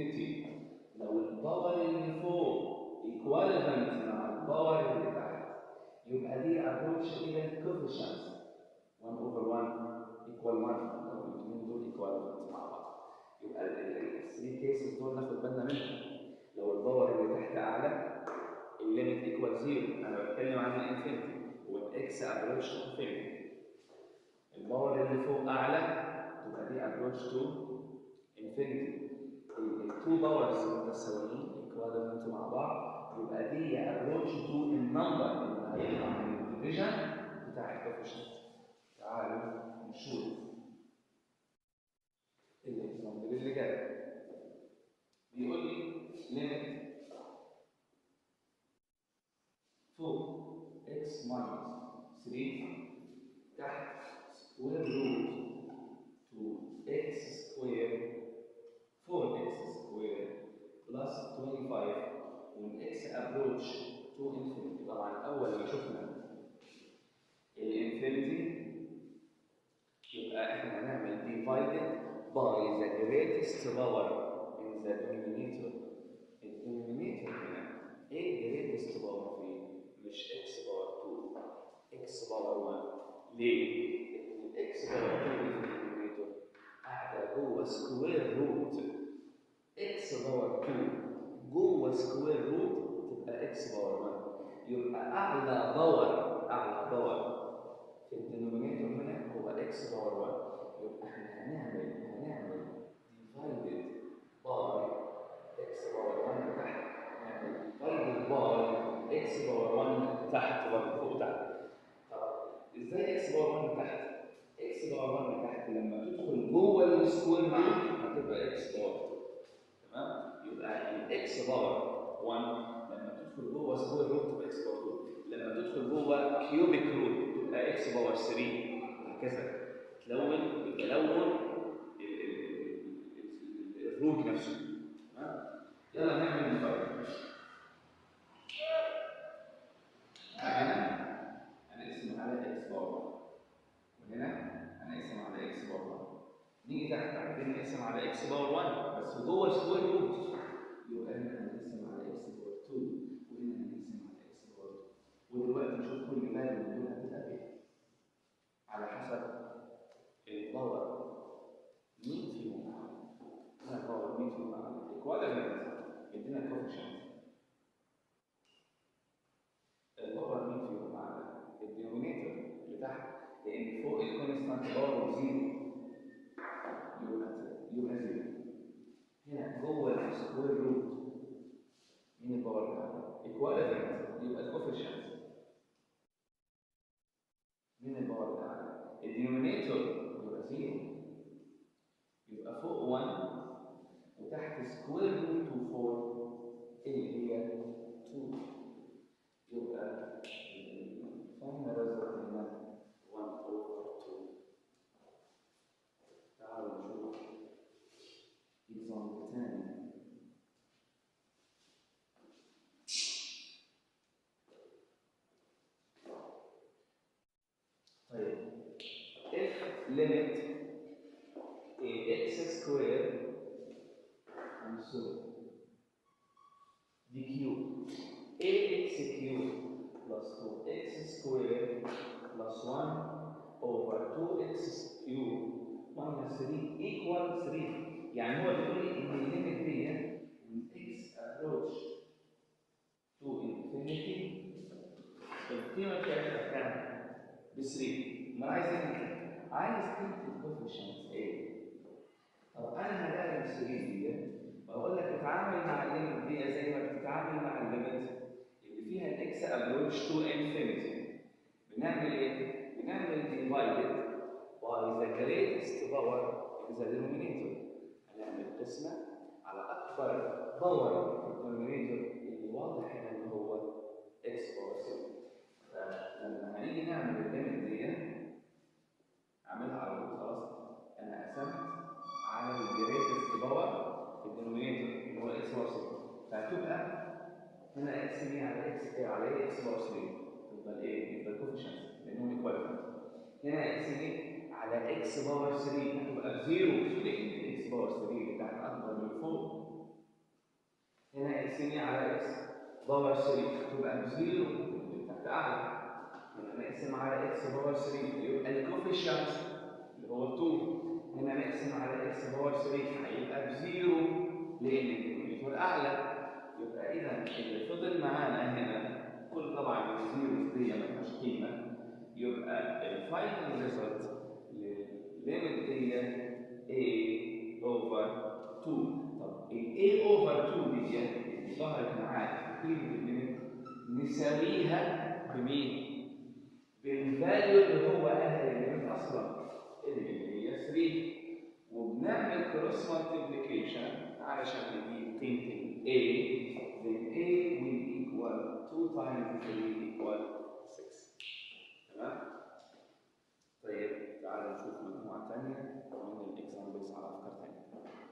انفينيتي لو الباور اللي فوق ايكوالنت مع الباور اللي تحت يبقى دي ابروتش الى الكوفيشنت 1 اوفر 1 ايكوال 1 لو الاثنين دول ايكوال مع بعض يبقى الثري كيسز دول ناخد بالنا منهم لو الباور اللي تحت اعلى الليميت ايكوال زيرو انا بتكلم عن الانفينيتي والاكس ابروتش تو انفينيتي الباور اللي فوق اعلى تبقى دي ابروتش تو انفينيتي التو باورز متساويين ايكوالنت مع بعض يبقى دي ابروتش تو النمبر اللي هيطلع من الديفيجن بتاع الكوفيشنت تعالوا نشوف الاكزامبل اللي جاي بيقول لي ليميت فوق x minus 3 تحت square root to x square 4x square plus 25 والx approach to infinity طبعا اول ما شفنا الانفينيتي يبقى احنا هنعمل divided by the greatest power in the denominator الدينومينيتور هنا ايه greatest power فيه؟ مش x باور 2 x باور 1 ليه؟ لان الاكس باور 2 في الدينومينيتور قاعده جوه سكوير روت x باور 2 جوه سكوير روت تبقى x باور 1 يبقى اعلى باور اعلى باور في الدينومينيتور هنا هو x باور 1 يبقى احنا هنعمل هنعمل divided by x باور 1 تحت نعمل divided by x باور 1 تحت برضه فوق تحت طب ازاي x باور 1 تحت؟ x باور 1 تحت لما تدخل جوه السكوير روت هتبقى x باور 2 تمام؟ يبقى الاكس باور 1 لما تدخل جوه سكوير روت تبقى اكس باور 2 لما تدخل جوه كيوبيك روت تبقى اكس باور 3 وهكذا تلون بتلون الروت نفسه تمام؟ يلا نعمل مقارنه هنا هنقسم على اكس باور 1 وهنا هنقسم على اكس باور 1 نيجي تحت عايزين نقسم على اكس باور 1 بس جوه سكوير روت يبقى هنا هنقسم على اكس باور 2 وهنا هنقسم على اكس باور 2 ودلوقتي نشوف كل فاليو من دول هتبقى ايه على حسب الباور مين فيهم اعلى هنا الباور مين فيهم اعلى ايكوالنت يدينا كوفيشنت الباور مين فيهم اعلى الدينومينيتور اللي تحت لان فوق الكونستانت باور زيرو يبقى يبقى زيرو هنا جوه السكوير روت مين الباور بتاعها؟ ايكواليتنت يبقى الكوفيشنت مين الباور بتاعها؟ الدينومينيتور يبقى زيرو يبقى فوق 1 وتحت سكوير روت 4 اللي هي 2 يبقى فاينل ريزلت هنا 1 اوفر 2 تعالوا نشوف اكزامبل تاني طيب if limit ax square and so dq ax cube plus 2x square plus 1 over 2x cube minus 3 equal 3 يعني هو بيقول لي ان الليميت دي من x approach to infinity القيمه بتاعتها كام؟ ب 3 ما عايز ايه؟ عايز قيمه الكوفيشنت ايه؟ طب انا هلاقي ال 3 دي بقول لك اتعامل مع الليميت دي زي ما بتتعامل مع الليميت اللي فيها الاكس ابروتش تو انفينيتي بنعمل ايه؟ بنعمل ديفايدد by the greatest power in the denominator هنعمل قسمة على أكبر باور في الدينومينيتور اللي واضح هنا إن هو x باور 7 فلما هنيجي نعمل الليمت دي أعملها على طول خلاص أنا قسمت على الجريتست باور في الدينومينيتور اللي هو x باور 7 فهتبقى هنا x دي على x على ايه x باور 3 يبقى الايه؟ يبقى الكوفيشنت لأنهم ايكوالنت هنا x دي على اكس باور 3 هتبقى بزيرو لان اكس باور 3 اللي تحت اكبر من فوق هنا اكس دي على اكس باور 3 هتبقى بزيرو اللي تحت اعلى هنا نقسم على اكس باور 3 يبقى الكوفيشنت اللي هو 2 هنا نقسم على اكس باور 3 هيبقى بزيرو لان الدينومينيتور اعلى يبقى اذا اللي فضل معانا هنا كل طبعا الزيروز دي ملهاش قيمه يبقى الفاينل ريزلت للليمت دي a اوفر 2 طب ال a اوفر 2 دي اللي ظهرت معانا في قيمه الليمت نساويها بمين؟ بالفاليو اللي هو اهل الليمت اصلا اللي هي 3 وبنعمل كروس مالتيبليكيشن علشان نجيب قيمه ال a then a will equal 2 times 3 equal 6 تمام؟ طيب تعالوا نشوف مجموعه ثانيه من الاكزامبلز على افكار ثانيه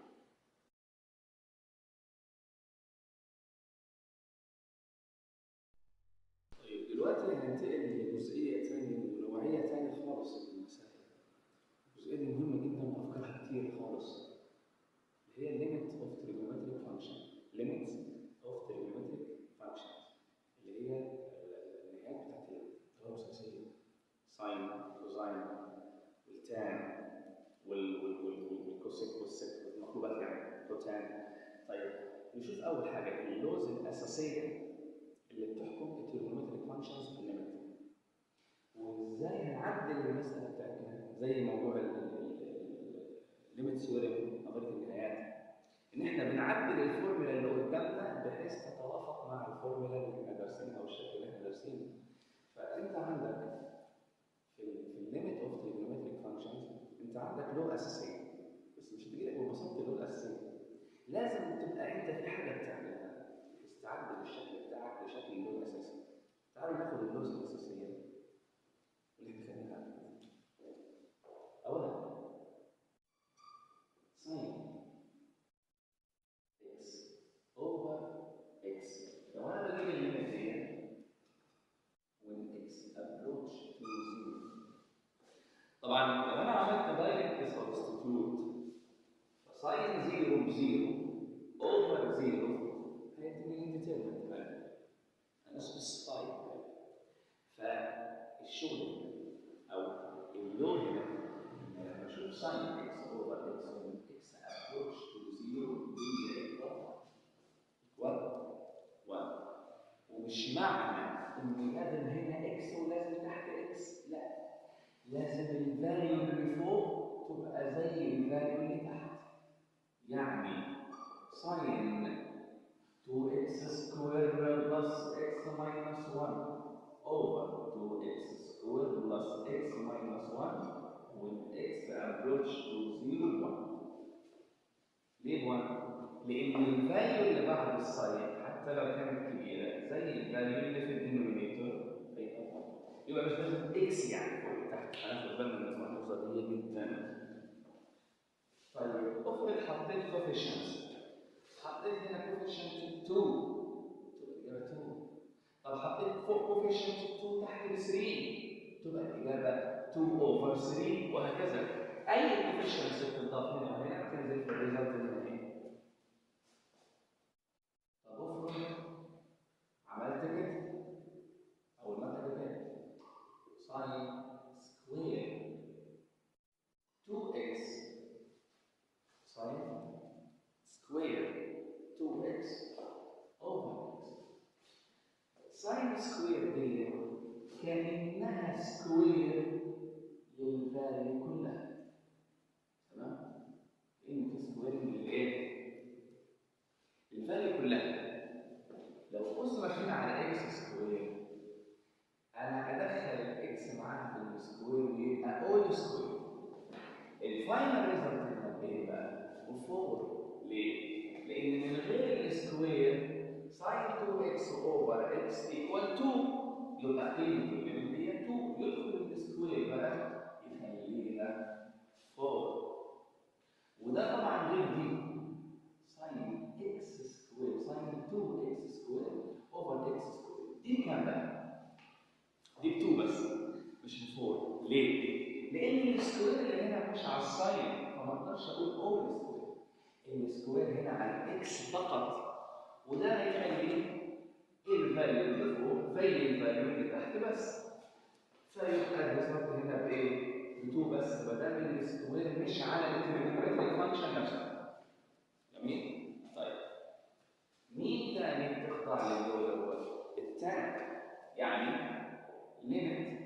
طيب دلوقتي هننتقل لجزئيه ثانيه ونوعيه ثانيه خالص من المسائل الجزئيه دي مهمه جدا وافكارها كتير خالص اللي هي limit of trigonometric function limits of trigonometric functions اللي هي النهايات بتاعت الدوره الاساسيه ساين كوزاين والتان وال وال وال والكوسيك والسك والمقلوبات يعني كوتان طيب نشوف اول حاجه اللوز الاساسيه اللي بتحكم التريجونومتريك فانكشنز في الليمت وازاي هنعدل المساله بتاعتنا زي موضوع الليمت ثيوريم نظريه النهايات ان احنا بنعدل الفورمولا اللي قدامنا بحيث تتوافق مع الفورمولا اللي احنا دارسينها او الشكل اللي احنا دارسينه فانت عندك في ال في الليمت اوف تريجونومتريك فانكشنز انت عندك لو اساسيه بس مش هتجي لك ببساطه اللو الاساسيه لازم تبقى انت في حاجه بتعملها تستعدل الشكل بتاعك لشكل اللو الاساسي تعالوا ناخد اللوز الاساسيه اللي احنا خدناها اولا ساين اكس اوفر اكس لو انا بجيب الليمت دي when x approach to zero طبعا لو انا عملت دايركت سبستيتيوت فساين زيرو بزيرو اوفر زيرو هيديني انديترمنت فاليو انا سبيسيفاي فالشغل او اللون هنا لما اشوف ساين اكس اوفر اكس when x approach to zero دي ايكوال ايكوال 1 ومش معنى ان لازم هنا اكس ولازم تحت اكس لا لازم الفاليو اللي فوق تبقى زي الفاليو اللي تحت يعني ساين 2x سكوير بلس x minus 1 over 2x squared plus x minus 1 when x approach to 0 1 ليه 1؟ لأن الفاليو اللي بعد الساين حتى لو كانت كبيرة زي الفاليو اللي في الدينومينيتور يبقى مش لازم اكس يعني فوق تحت هناخد بالنا من الملحوظة دي جدا طيب افرض حطيت كوفيشنت حطيت هنا كوفيشنت 2 تبقى الإجابة 2 طب حطيت فوق كوفيشنت 2 تحت ب 3 تبقى الإجابة 2 اوفر 3 وهكذا أي كوفيشنت بتضاف هنا وهنا بتنزل في الريزلت النهائي طب افرض عملت كده أول ما كده كده ساين سكوير 2x ساين سكوير 2x over x ساين سكوير دي كأنها سكوير للفاليو كلها تمام؟ كأنك سكوير للايه؟ الفاليو كلها لو قسمة هنا على اكس سكوير انا ادخل الاكس معاها في السكوير ويبقى اول سكوير الفاينل ريزلت هنا ايه بقى؟ بفور ليه؟ لان من غير السكوير ساين 2x اوفر x ايكوال 2 يبقى قيمه الليمت هي 2 يدخل السكوير بقى يخليها 4 وده طبعا غير دي ساين x سكوير ساين 2x سكوير اوفر x سكوير دي كام بقى؟ دي ب 2 بس مش ب 4 ليه؟ لان السكوير اللي هنا مش على الساين فما اقدرش اقول اول سكوير السكوير هنا على الاكس فقط وده هيخلي الفاليو اللي فوق زي الفاليو اللي تحت بس بتمشي على التريجونومتريك فانكشن نفسها جميل طيب مين تاني بتخضع للو دوت التان يعني ليميت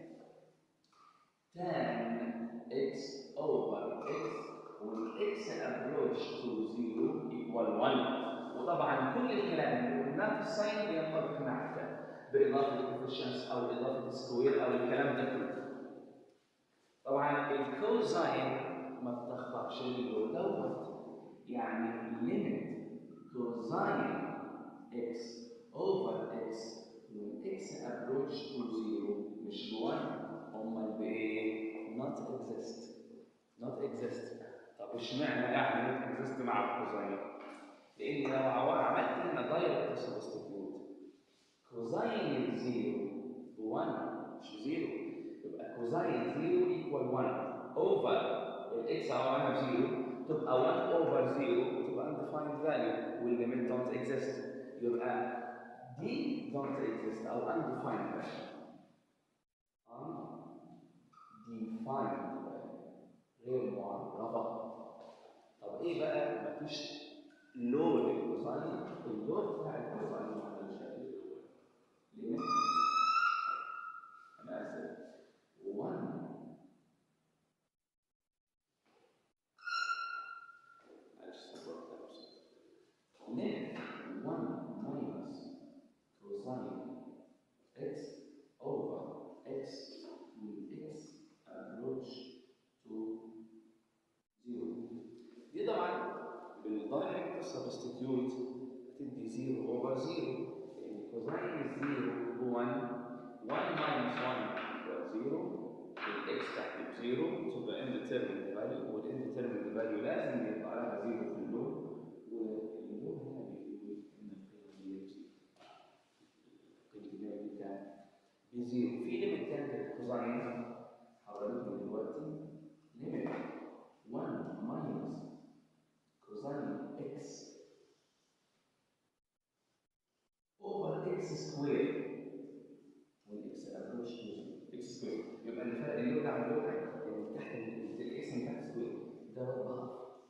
tan x over x والاكس ابروش تو 0 ايكوال 1 وطبعا كل الكلام اللي قلناه في الساين بينطبق مع التان باضافه كوفيشنس او اضافه سكوير او الكلام ده كله طبعا الكوزاين ما بتخضعش للو دوت يعني ليميت كوزاين x over x والاكس ابروش تو 0 مش 1 امال بايه؟ not exist not exist طب اشمعنى يعني not exist مع الكوزاين؟ لان لو عملت هنا دايركت سبستيتيوت كوزاين الزيرو ب 1 مش زيرو يبقى كوزاين زيرو ايكوال 1 اوفر الاكس عملها بزيرو تبقى 1 اوفر زيرو تبقى undefined value والليميت don't exist يبقى دي don't exist او undefined value undefined غير معرفة طب ايه بقى مفيش لو للكوزاين اللو بتاع الكوزاين على الشكل الاول ليه؟ انا اسف 1 معلش صبرت يا أستاذ. ليه 1 minus cosine x over x with x approach to 0 دي طبعا بالدايركت سبستيتيوت هتدي 0 اوفر 0 لان كوزاين 0 ب 1 1 minus 1 equal 0 والاكس تحت ب 0 تبقى indeterminate value والانديترمنت فاليو لازم يطلع لها 0 في اللون واللون هنا بيقول ان القيمه دي القيمه دي كام؟ بزيرو في ليميت تاني للكوزاين حضرتك دلوقتي ليميت 1 ماينس كوزاين اكس اوفر اكس سكوير والاكس ابروش تو اكس سكوير يبقى الفرق اللي هو عن اللي اللي تحت الاكس من تحت سكوير دوت بهاف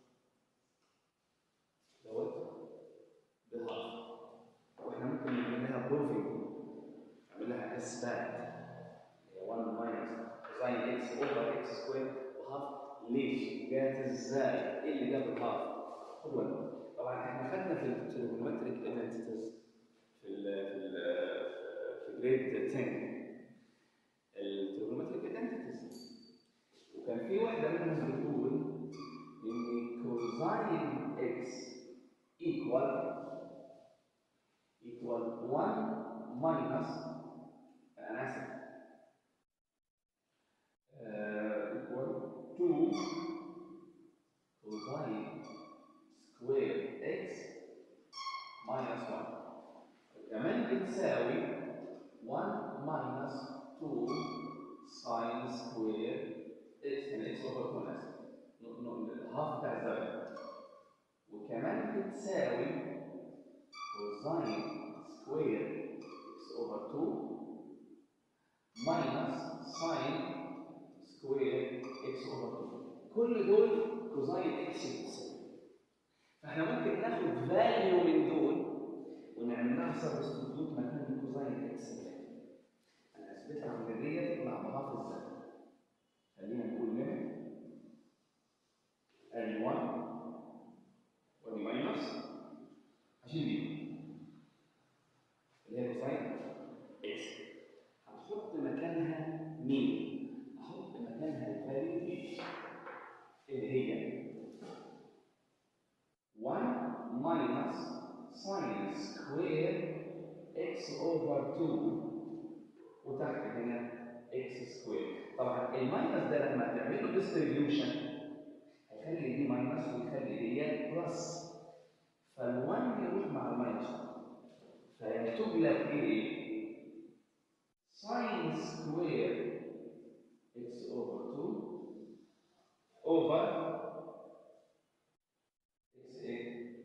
دوت بهاف واحنا ممكن نعمل لها بروفنج نعمل لها اثبات هي 1 ماينس كوزاين اكس اوفر اكس سكوير وهاف ليش؟ جات ازاي؟ ايه اللي جاب الهاف؟ هو ده. طبعا احنا خدنا في التريجونومتريك ايدنتيتيز في ال في ال في جريد 10 التريجونومتريك ايدنتيتيز وكان في واحده منهم بتقول ان كوزاين اكس ايكوال equal 1 minus أنا آسف uh, equal 2 cosine square x minus 1 كمان بتساوي 1 minus 2 sine square x هنا x over 2 أنا آسف الهاف بتاع الزاوية وكمان بتساوي cosine square x over 2 minus sine square x over 2 كل دول كوزاين x بتساوي فاحنا ممكن ناخد فاليو من دول ونعمل لها سبستيتيوت مكان الكوزاين x انا اثبتها عمليه تطلع بهاف ازاي خلينا نقول ليميت ادي 1 ودي ماينس عشان دي اللي هي كوساين اكس هتحط مكانها مين؟ هحط مكانها الفاليو دي اللي هي 1 ماينس ساين سكوير اكس اوفر 2 وتحت هنا اكس سكوير طبعا الماينس ده لما تعمله ديستريبيوشن هيخلي دي ماينس ويخلي دي بلس فال1 يروح مع الماينس فيكتب لك ايه؟ ساين سكوير اكس اوفر 2 اوفر اكس ايه؟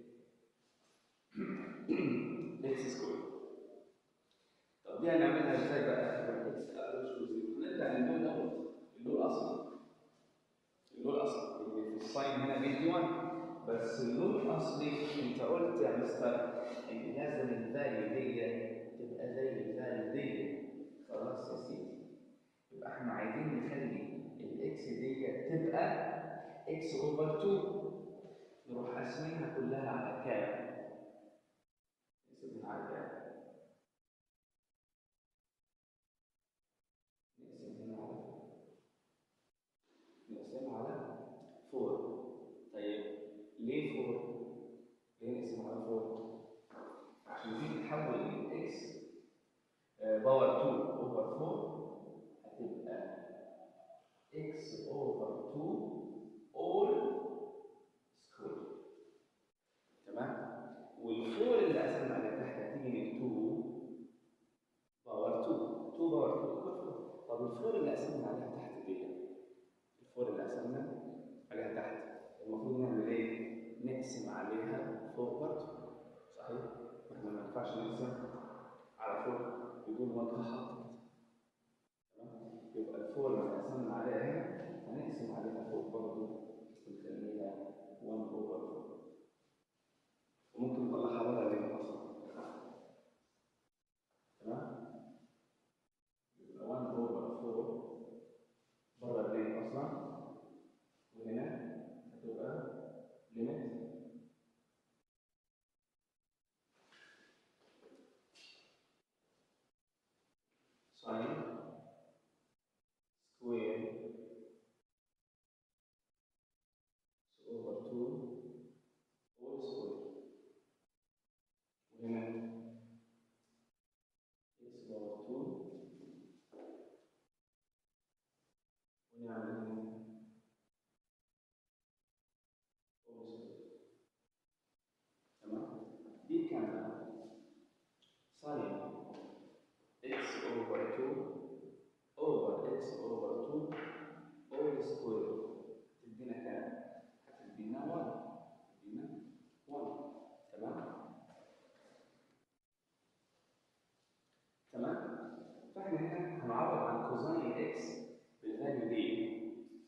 اكس سكوير طب دي هنعملها ازاي بقى؟ اكس ابرش تو زيرو نرجع للون دوت اللون الاصلي اللون الاصلي اللي في الساين هنا بيدي 1 بس اللون الاصلي انت قلت يا مستر ان لازم الفاليو دي تبقى زي الفاليو دي خلاص يا سيدي يبقى احنا عايزين نخلي الاكس دي تبقى اكس اوفر 2 نروح قاسمينها كلها على كام؟ نقسمها على كام؟ نقسم هنا على نقسمها على 4 طيب ليه 4؟ ليه نقسم على 4؟ عشان دي تتحول الاكس باور 2 اوفر 4 هتبقى اكس اوفر 2 اول سكوير تمام؟ والفور اللي قسمنا عليها تحت هتيجي من 2 باور 2 2 باور 2 equal 4 طب الفور اللي قسمنا عليها تحت دي الفور اللي قسمنا عليها تحت المفروض نعمل ايه؟ نقسم عليها فوق برضه صحيح؟ احنا ما ينفعش نقسم على فوق بدون وجه حق تمام؟ يبقى الفور اللي قسمنا عليها هنا هنقسم عليها فوق برضه ونخليها 1 اوفر 4 وممكن نطلعها بره الليل اصلا تمام؟ يبقى 1 اوفر 4 بره الليل اصلا وهنا هتبقى ليميت ساين سكوير اوفر 2 هول سكوير وهنا اكس باور 2 ونعمل هنا تمام دي كان ساين x over 2 over x over 2 all square تدينا كام؟ هتدينا 1 تدينا 1 تمام؟ تمام؟ فاحنا هنا هنعوض عن كوزين x بالفاليو دي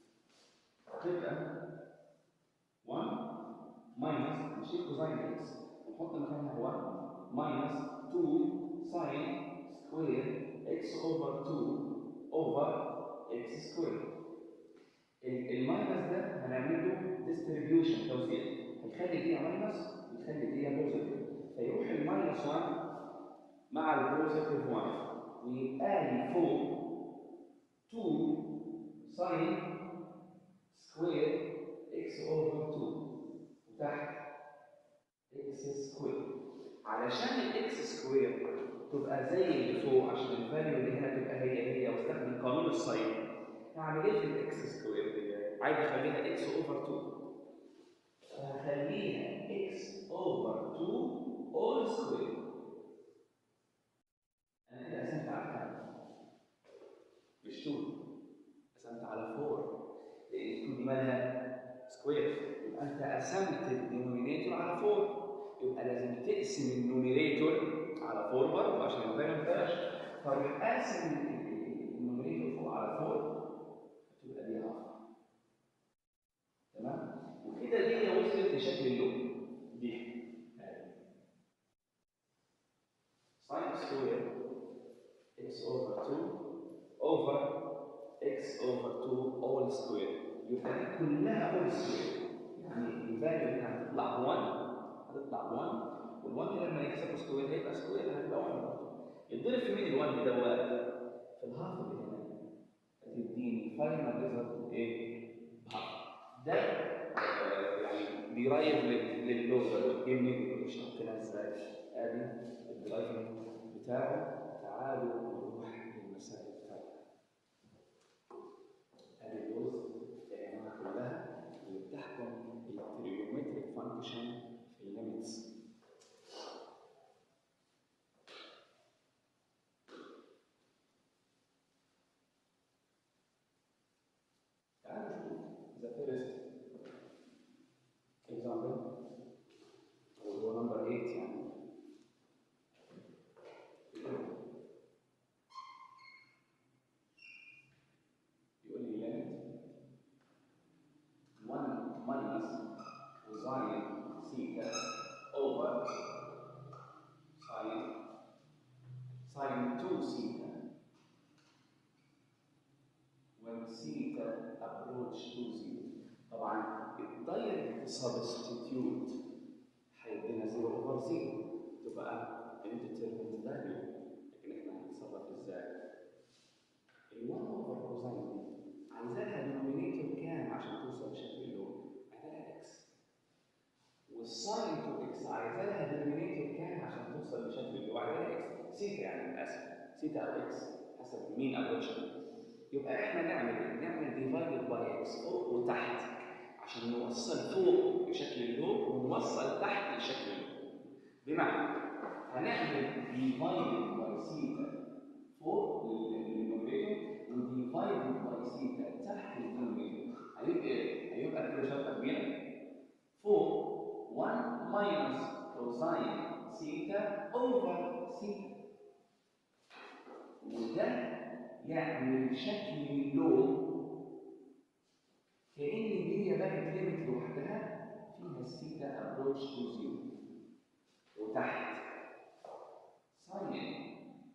هتبقى 1 ماينس نشيل كوزين اكس ونحط مكانها 1 ماينس 2 ساين سكوير اكس اوفر 2 اوفر اكس سكوير الماينس ده هنعمل له ديستريبيوشن توزيع هيخلي دي ماينس ويخلي دي بوزيتيف فيروح الماينس 1 مع البوزيتيف 1 ويبقى لي فوق 2 ساين سكوير اكس اوفر 2 وتحت اكس سكوير علشان الاكس سكوير تبقى زي اللي فوق عشان الفاليو اللي هنا تبقى هي هي واستخدم قانون الساين هعمل ايه في الاكس سكوير دي؟ عايز اخليها اكس اوفر 2 فهخليها اكس اوفر 2 اول سكوير انا كده قسمت على كام؟ مش 2 قسمت على 4 لان 2 دي مالها سكوير يبقى انت قسمت الدينومينيتور على 4 يبقى لازم تقسم النوميريتور على 4 برضه عشان الفاليو ما تبقاش فروح قاسم النوميريتور فوق على 4 هتبقى دي هاف تمام وكده دي وصلت لشكل اللون دي ساين سكوير اكس اوفر 2 اوفر اكس اوفر 2 اول سكوير يبقى دي كلها اول سكوير يعني الفاليو هنا هتطلع 1 هتطلع 1 وال1 لما يكسبوا سكوير هيبقى سكوير هتبقى 1 يتضرب في مين ال1 دوت في الهاف اللي هنا هتديني فاينل ريزلت ايه؟ بهاف ده آه، يعني ديرايف لللوزر جيمني مش عارفينها ازاي ادي الدرايفنج بتاعه تعالوا نروح للمسائل بتاعتها ادي اللوز يا جماعه كلها اللي بتحكم التريجومتريك فانكشن في الليميتس تعالوا نشوف ذا فيرست example وهو نمبر 8 يعني ابروتش تو زيرو طبعا الدايركت سبستيتيوت هيدينا زيرو اوفر زيرو تبقى indeterminate value لكن احنا هنتصرف ازاي؟ ال 1 اوفر كوزاين دي عايزاها دينومينيتور كام عشان توصل لشكل اللون؟ عايزاها اكس والساين تو اكس عايزاها دينومينيتور كام عشان توصل لشكل اللون؟ عايزاها اكس سيتا يعني اسف سيتا او اكس حسب مين ابروتش يبقى احنا نعمل ايه؟ نعمل ديفايدد باي اكس فوق وتحت عشان نوصل فوق لشكل اللون ونوصل تحت لشكل اللون بمعنى هنعمل ديفايدد باي سيتا فوق للنوميريتور وديفايدد باي سيتا تحت الدينوميريتور هيبقى ايه؟ هيبقى كده شرطه كبيره فوق 1 ماينس كوساين سيتا اوفر سيتا وده يعمل شكل اللون كأن دي بقت ليميت لوحدها فيها السيتا ابروتش تو زيرو وتحت ساين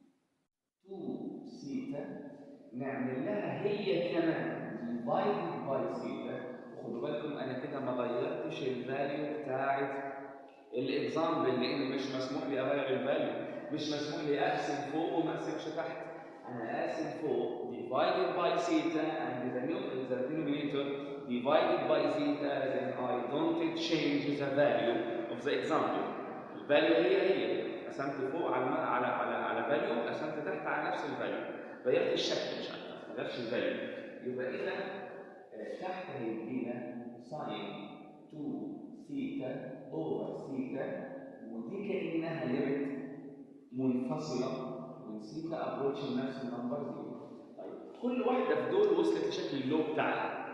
2 سيتا نعمل لها هي كمان ديفايدد باي سيتا وخدوا بالكم انا كده ما غيرتش الفاليو بتاعت الاكزامبل لان مش مسموح لي اغير الفاليو مش مسموح لي اقسم فوق وما اقسمش تحت انا قاسم فوق divided by theta and the new the denominator divided by theta then I don't change the value of the example الفاليو هي هي قسمت فوق على على على على فاليو قسمت تحت على نفس الفاليو غيرت الشكل مش اكتر ما غيرش الفاليو يبقى اذا تحت هيدينا ساين 2 ثيتا اوفر ثيتا ودي كانها ليميت منفصله ونسيتا ابروتش لنفس النمبر زيرو طيب كل واحده في دول وصلت لشكل اللو بتاعها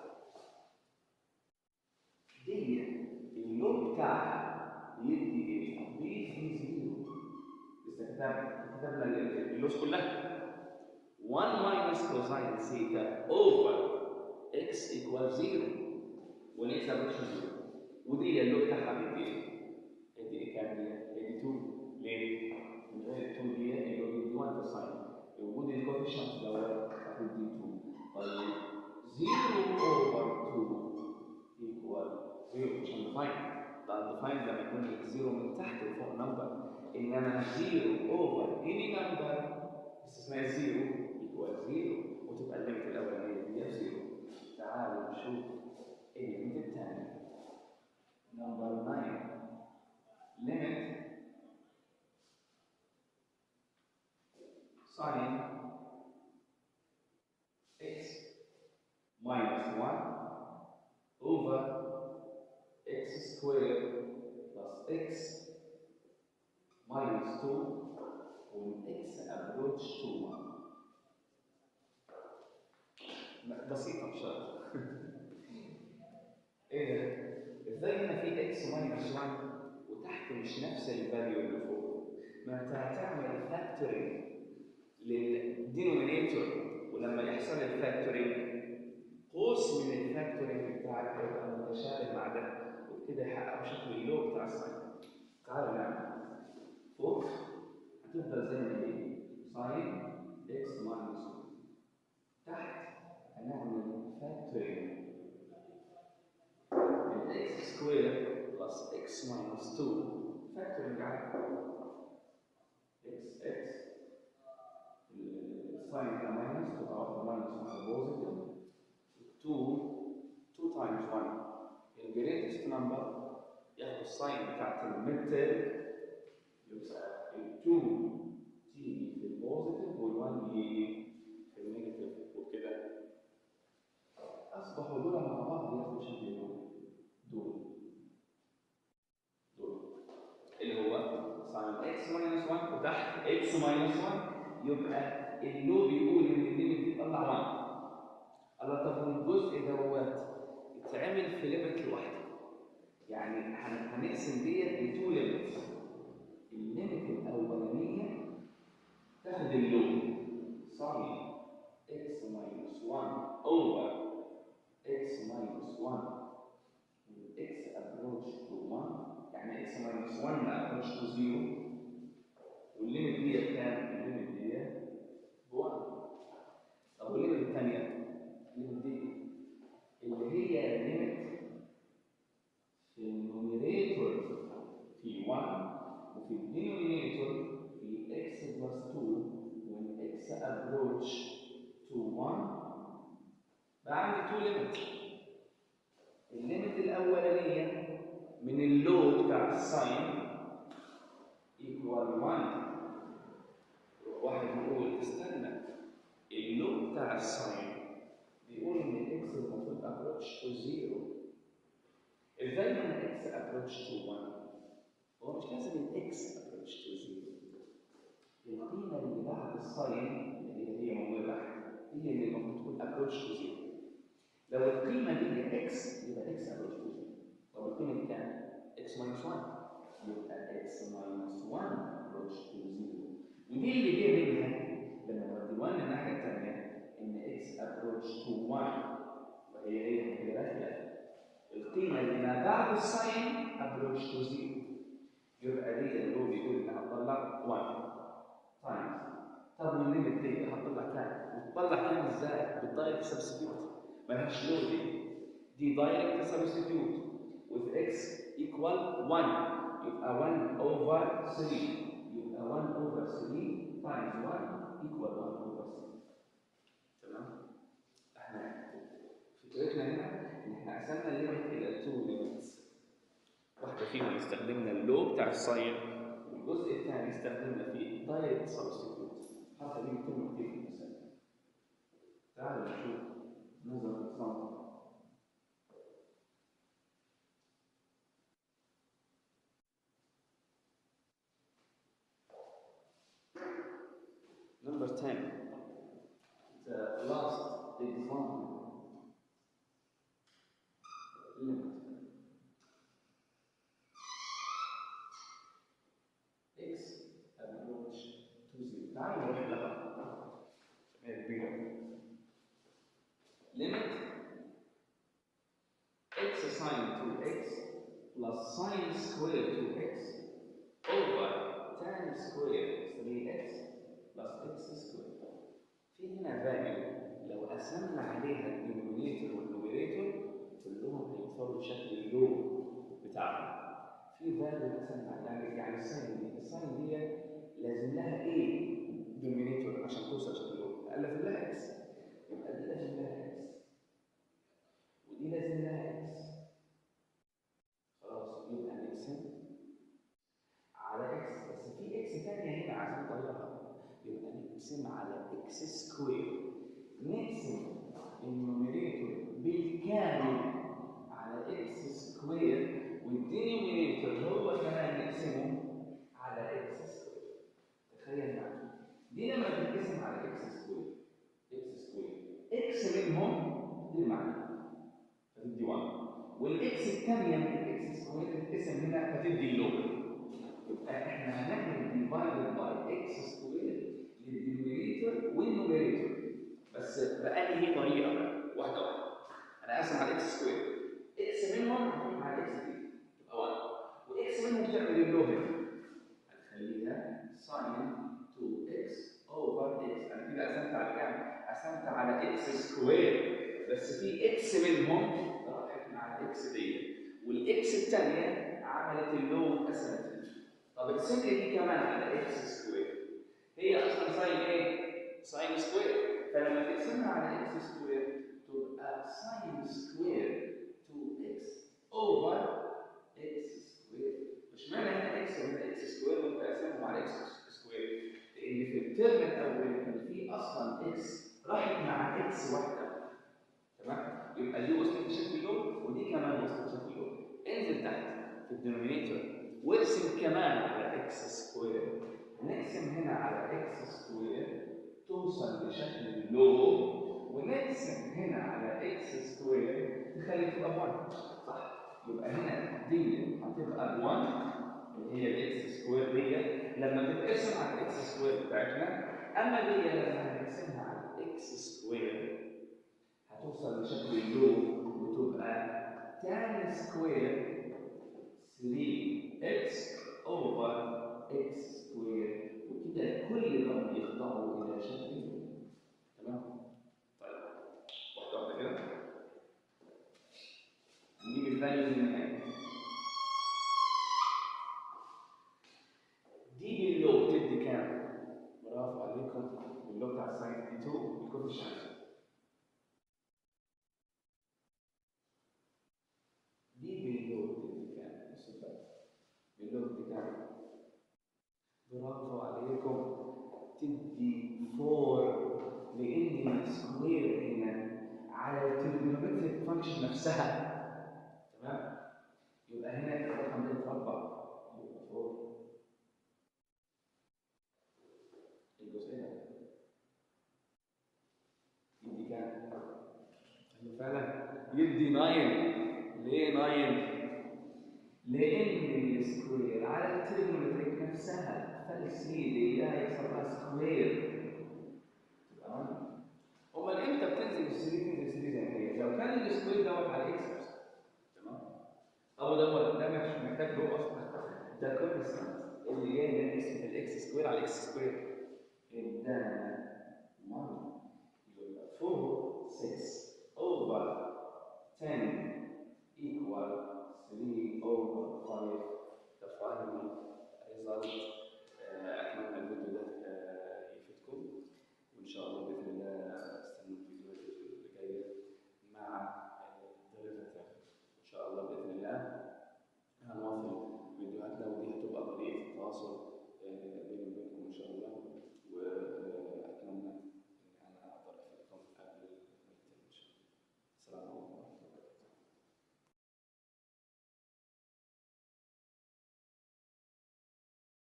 دي اللو بتاعها بيدي ايه؟ بيدي زيرو لسه كتاب كتبنا اللوز كلها 1 ماينس كوساين سيتا اوفر اكس ايكوال زيرو والاكس ابروتش زيرو ودي اللو بتاعها بيدي ايه؟ بيدي ايه كام دي؟ بيدي 2 ليه؟ من غير 2 دي اللي هو بيدي 1 كوساين وجود الكوفيشنت دوت هتدي 2 طيب 0 اوفر 2 ايكوال 0 مش هندفاين ده هندفاين لما يكون الزيرو من تحت وفوق نمبر انما 0 اوفر اني نمبر استثناء الزيرو ايكوال 0 وتبقى الليمت الاولانيه دي بزيرو تعالوا نشوف الليمت الثاني نمبر 9 ليميت sine x minus 1 over x squared plus x minus 2 when x approach to 1 بسيطة مش ايه ازاي هنا في x minus 1 وتحت مش نفس الفاليو اللي فوق ما انت هتعمل فاكتورينج للدينومينيتور ولما يحصل الفاكتورينج قوس من الفاكتورينج بتاعك هيبقى متشابه مع ده وكده يحقق شكل اللو بتاع الساين تعالوا نعمل فوق هتفضل زي ما هي ساين اكس ماينس تحت هنعمل فاكتورينج الاكس سكوير بلس اكس ماينس 2 فاكتورينج عادي اكس اكس الساين هنا ماينس تبقى واحدة ماينس واحدة بوزيتيف 2 2 تايمز 1 الجريتست نمبر ياخد الساين بتاعت الميد تيرم يبقى ال 2 تيجي في البوزيتيف وال 1 يجي في النيجاتيف وكده اصبحوا دول مع بعض ياخدوا شكل دول دول دول اللي هو ساين اكس ماينس 1 وتحت اكس ماينس 1 يبقى اللو بيقول ان الليمت دي تطلع 1 الله طب والجزء دوت اتعمل في ليمت لوحده يعني هن- هنقسم ديت لتو ليمتس الليمت الاولانيه تاخد اللو ساين اكس ماينس 1 اوفر اكس ماينس 1 اكس ابروتش تو 1 يعني اكس ماينس 1 ابروتش تو 0 والليمت ديت كام؟ الليمت ديت ب 1 طب والليمت الثانيه؟ الليمت دي من اللو بتاع الساين ايكوال 1 واحد يقول استنى اللو بتاع الساين بيقول ان الاكس المفروض ابروتش تو زيرو ازاي من الاكس ابروتش تو 1 هو مش لازم الاكس ابروتش تو زيرو القيمه اللي بعد الساين اللي هي موجوده تحت هي اللي المفروض تكون ابروتش تو زيرو لو القيمه دي هي اكس يبقى اكس ابروتش تو زيرو طب القيمه دي كام؟ اكس ماينس 1 يبقى اكس ماينس 1 ابروتش تو زيرو ودي اللي جه منها لما ودينا الناحيه الثانيه ان اكس ابروتش تو 1 وهي هي هي داخله القيمه اللي ما بعد الساين ابروتش تو زيرو يبقى دي اللي هو بيقول ان هتطلع 1 تايمز طب والليمت دي هتطلع كام؟ بتطلع كام ازاي؟ بالدايركت سبستيوت مالهاش لود دي دي دايركت سبستيوت with x equal 1 يبقى 1 over 3 يبقى 1 over 3 times 1 equal 1 over 3 تمام؟ احنا فكرتنا هنا ان احنا قسمنا الليمت الى 2 ليميتس واحده فيهم استخدمنا اللو بتاع الساين والجزء الثاني استخدمنا فيه دايركت سبستيوت حتى دي بتكون كتير في المسألة تعالوا نشوف نظر اكزامبل Number 10, the last example. Limit. X approach to zero. تعالوا نروح لها. هي كبيرة. Limit x sine 2x plus sine square 2x over tan square 3x plus x square. في هنا value لو قسمنا عليها الدينومينيتور والنوميريتور كلهم هيوصلوا لشكل اللو بتاعهم. في فاليو قسمنا عليها يعني الساين دي الساين دي لازم لها ايه دينومينيتور عشان توصل شكل اللو؟ الف لها اكس يبقى دي لازم لها اكس ودي لازم لها اكس خلاص يبقى نقسم على اكس بس في اكس ثانيه هنا عايزين نطيرها يبقى نقسم على اكس سكوير نقسم النوميريتور بالكامل على اكس سكوير والدينومينيتور هو كمان نقسمه على اكس سكوير تخيل معايا دي لما تتقسم على اكس سكوير اكس سكوير اكس منهم دي المعنى فتدي 1 والاكس الثانيه من الاكس سكوير تتقسم هنا فتدي اللوب يبقى احنا هنعمل ديفايدد باي اكس سكوير للدينوميريتور والنوميريتور بس بأنهي طريقه بقى واحده واحده انا قاسم على اكس سكوير اكس منهم هتكون على اكس دي تبقى 1 واكس منهم تعمل اللوب هنا هنخليها ساين 2x اوفر x انا كده قسمت على كام؟ قسمت على x سكوير بس في x منهم راحت مع الاكس دي والاكس الثانيه عملت اللو قسمت طب اقسم لي دي كمان على x سكوير هي اصلا ساين ايه؟ ساين سكوير فلما تقسمها على x سكوير تبقى ساين سكوير 2x اوفر x سكوير مش معنى هنا x وهنا x سكوير وانت قاسمهم على x سكوير لان في الترم الاول كان في اصلا x راحت مع x واحده تمام يبقى دي وصلت لشكل لون ودي كمان وصلت لشكل لون انزل تحت في الدينومينيتور وارسم كمان على x سكوير نقسم هنا على x سكوير توصل لشكل لو ونقسم هنا على x سكوير تخلي تبقى 1 صح يبقى هنا دي هتبقى 1 اللي هي الاكس سكوير دي لما تتقسم على الاكس سكوير بتاعتنا اما دي لما هنقسمها على الاكس سكوير هتوصل لشكل اللو وتبقى تان سكوير 3 اكس اوفر اكس سكوير وكده كل دول يخضعوا الى شكل اللو تمام؟ طيب واحده واحده كده نجيب الفاليوز النهائيه دي باللو تدي كام؟ برافو عليكم باللو بتاع الساين دي 2 الكوفيشنت دي باللو تدي كام؟ 4 لان السكوير هنا على التريجونومتريك فانكشن نفسها تمام يبقى هنا الرقم ده يتربع يبقى 4 الجزء ده يدي كام؟ أيوة فعلا يدي 9 ليه 9 لان السكوير على التريجونومتريك نفسها فالسي ده يحصل لها سكوير تمام امال امتى بتنزل السي تنزل السي زي ما هي لو كان السكوير دوت على اكس بس تمام او دوت ده مش محتاج له اصلا ده كونستانت اللي جاي من اسم الاكس سكوير على الاكس سكوير ادانا 1 يبقى 4 6 over 10 equal 3 over 5 the final result uh, أتمنى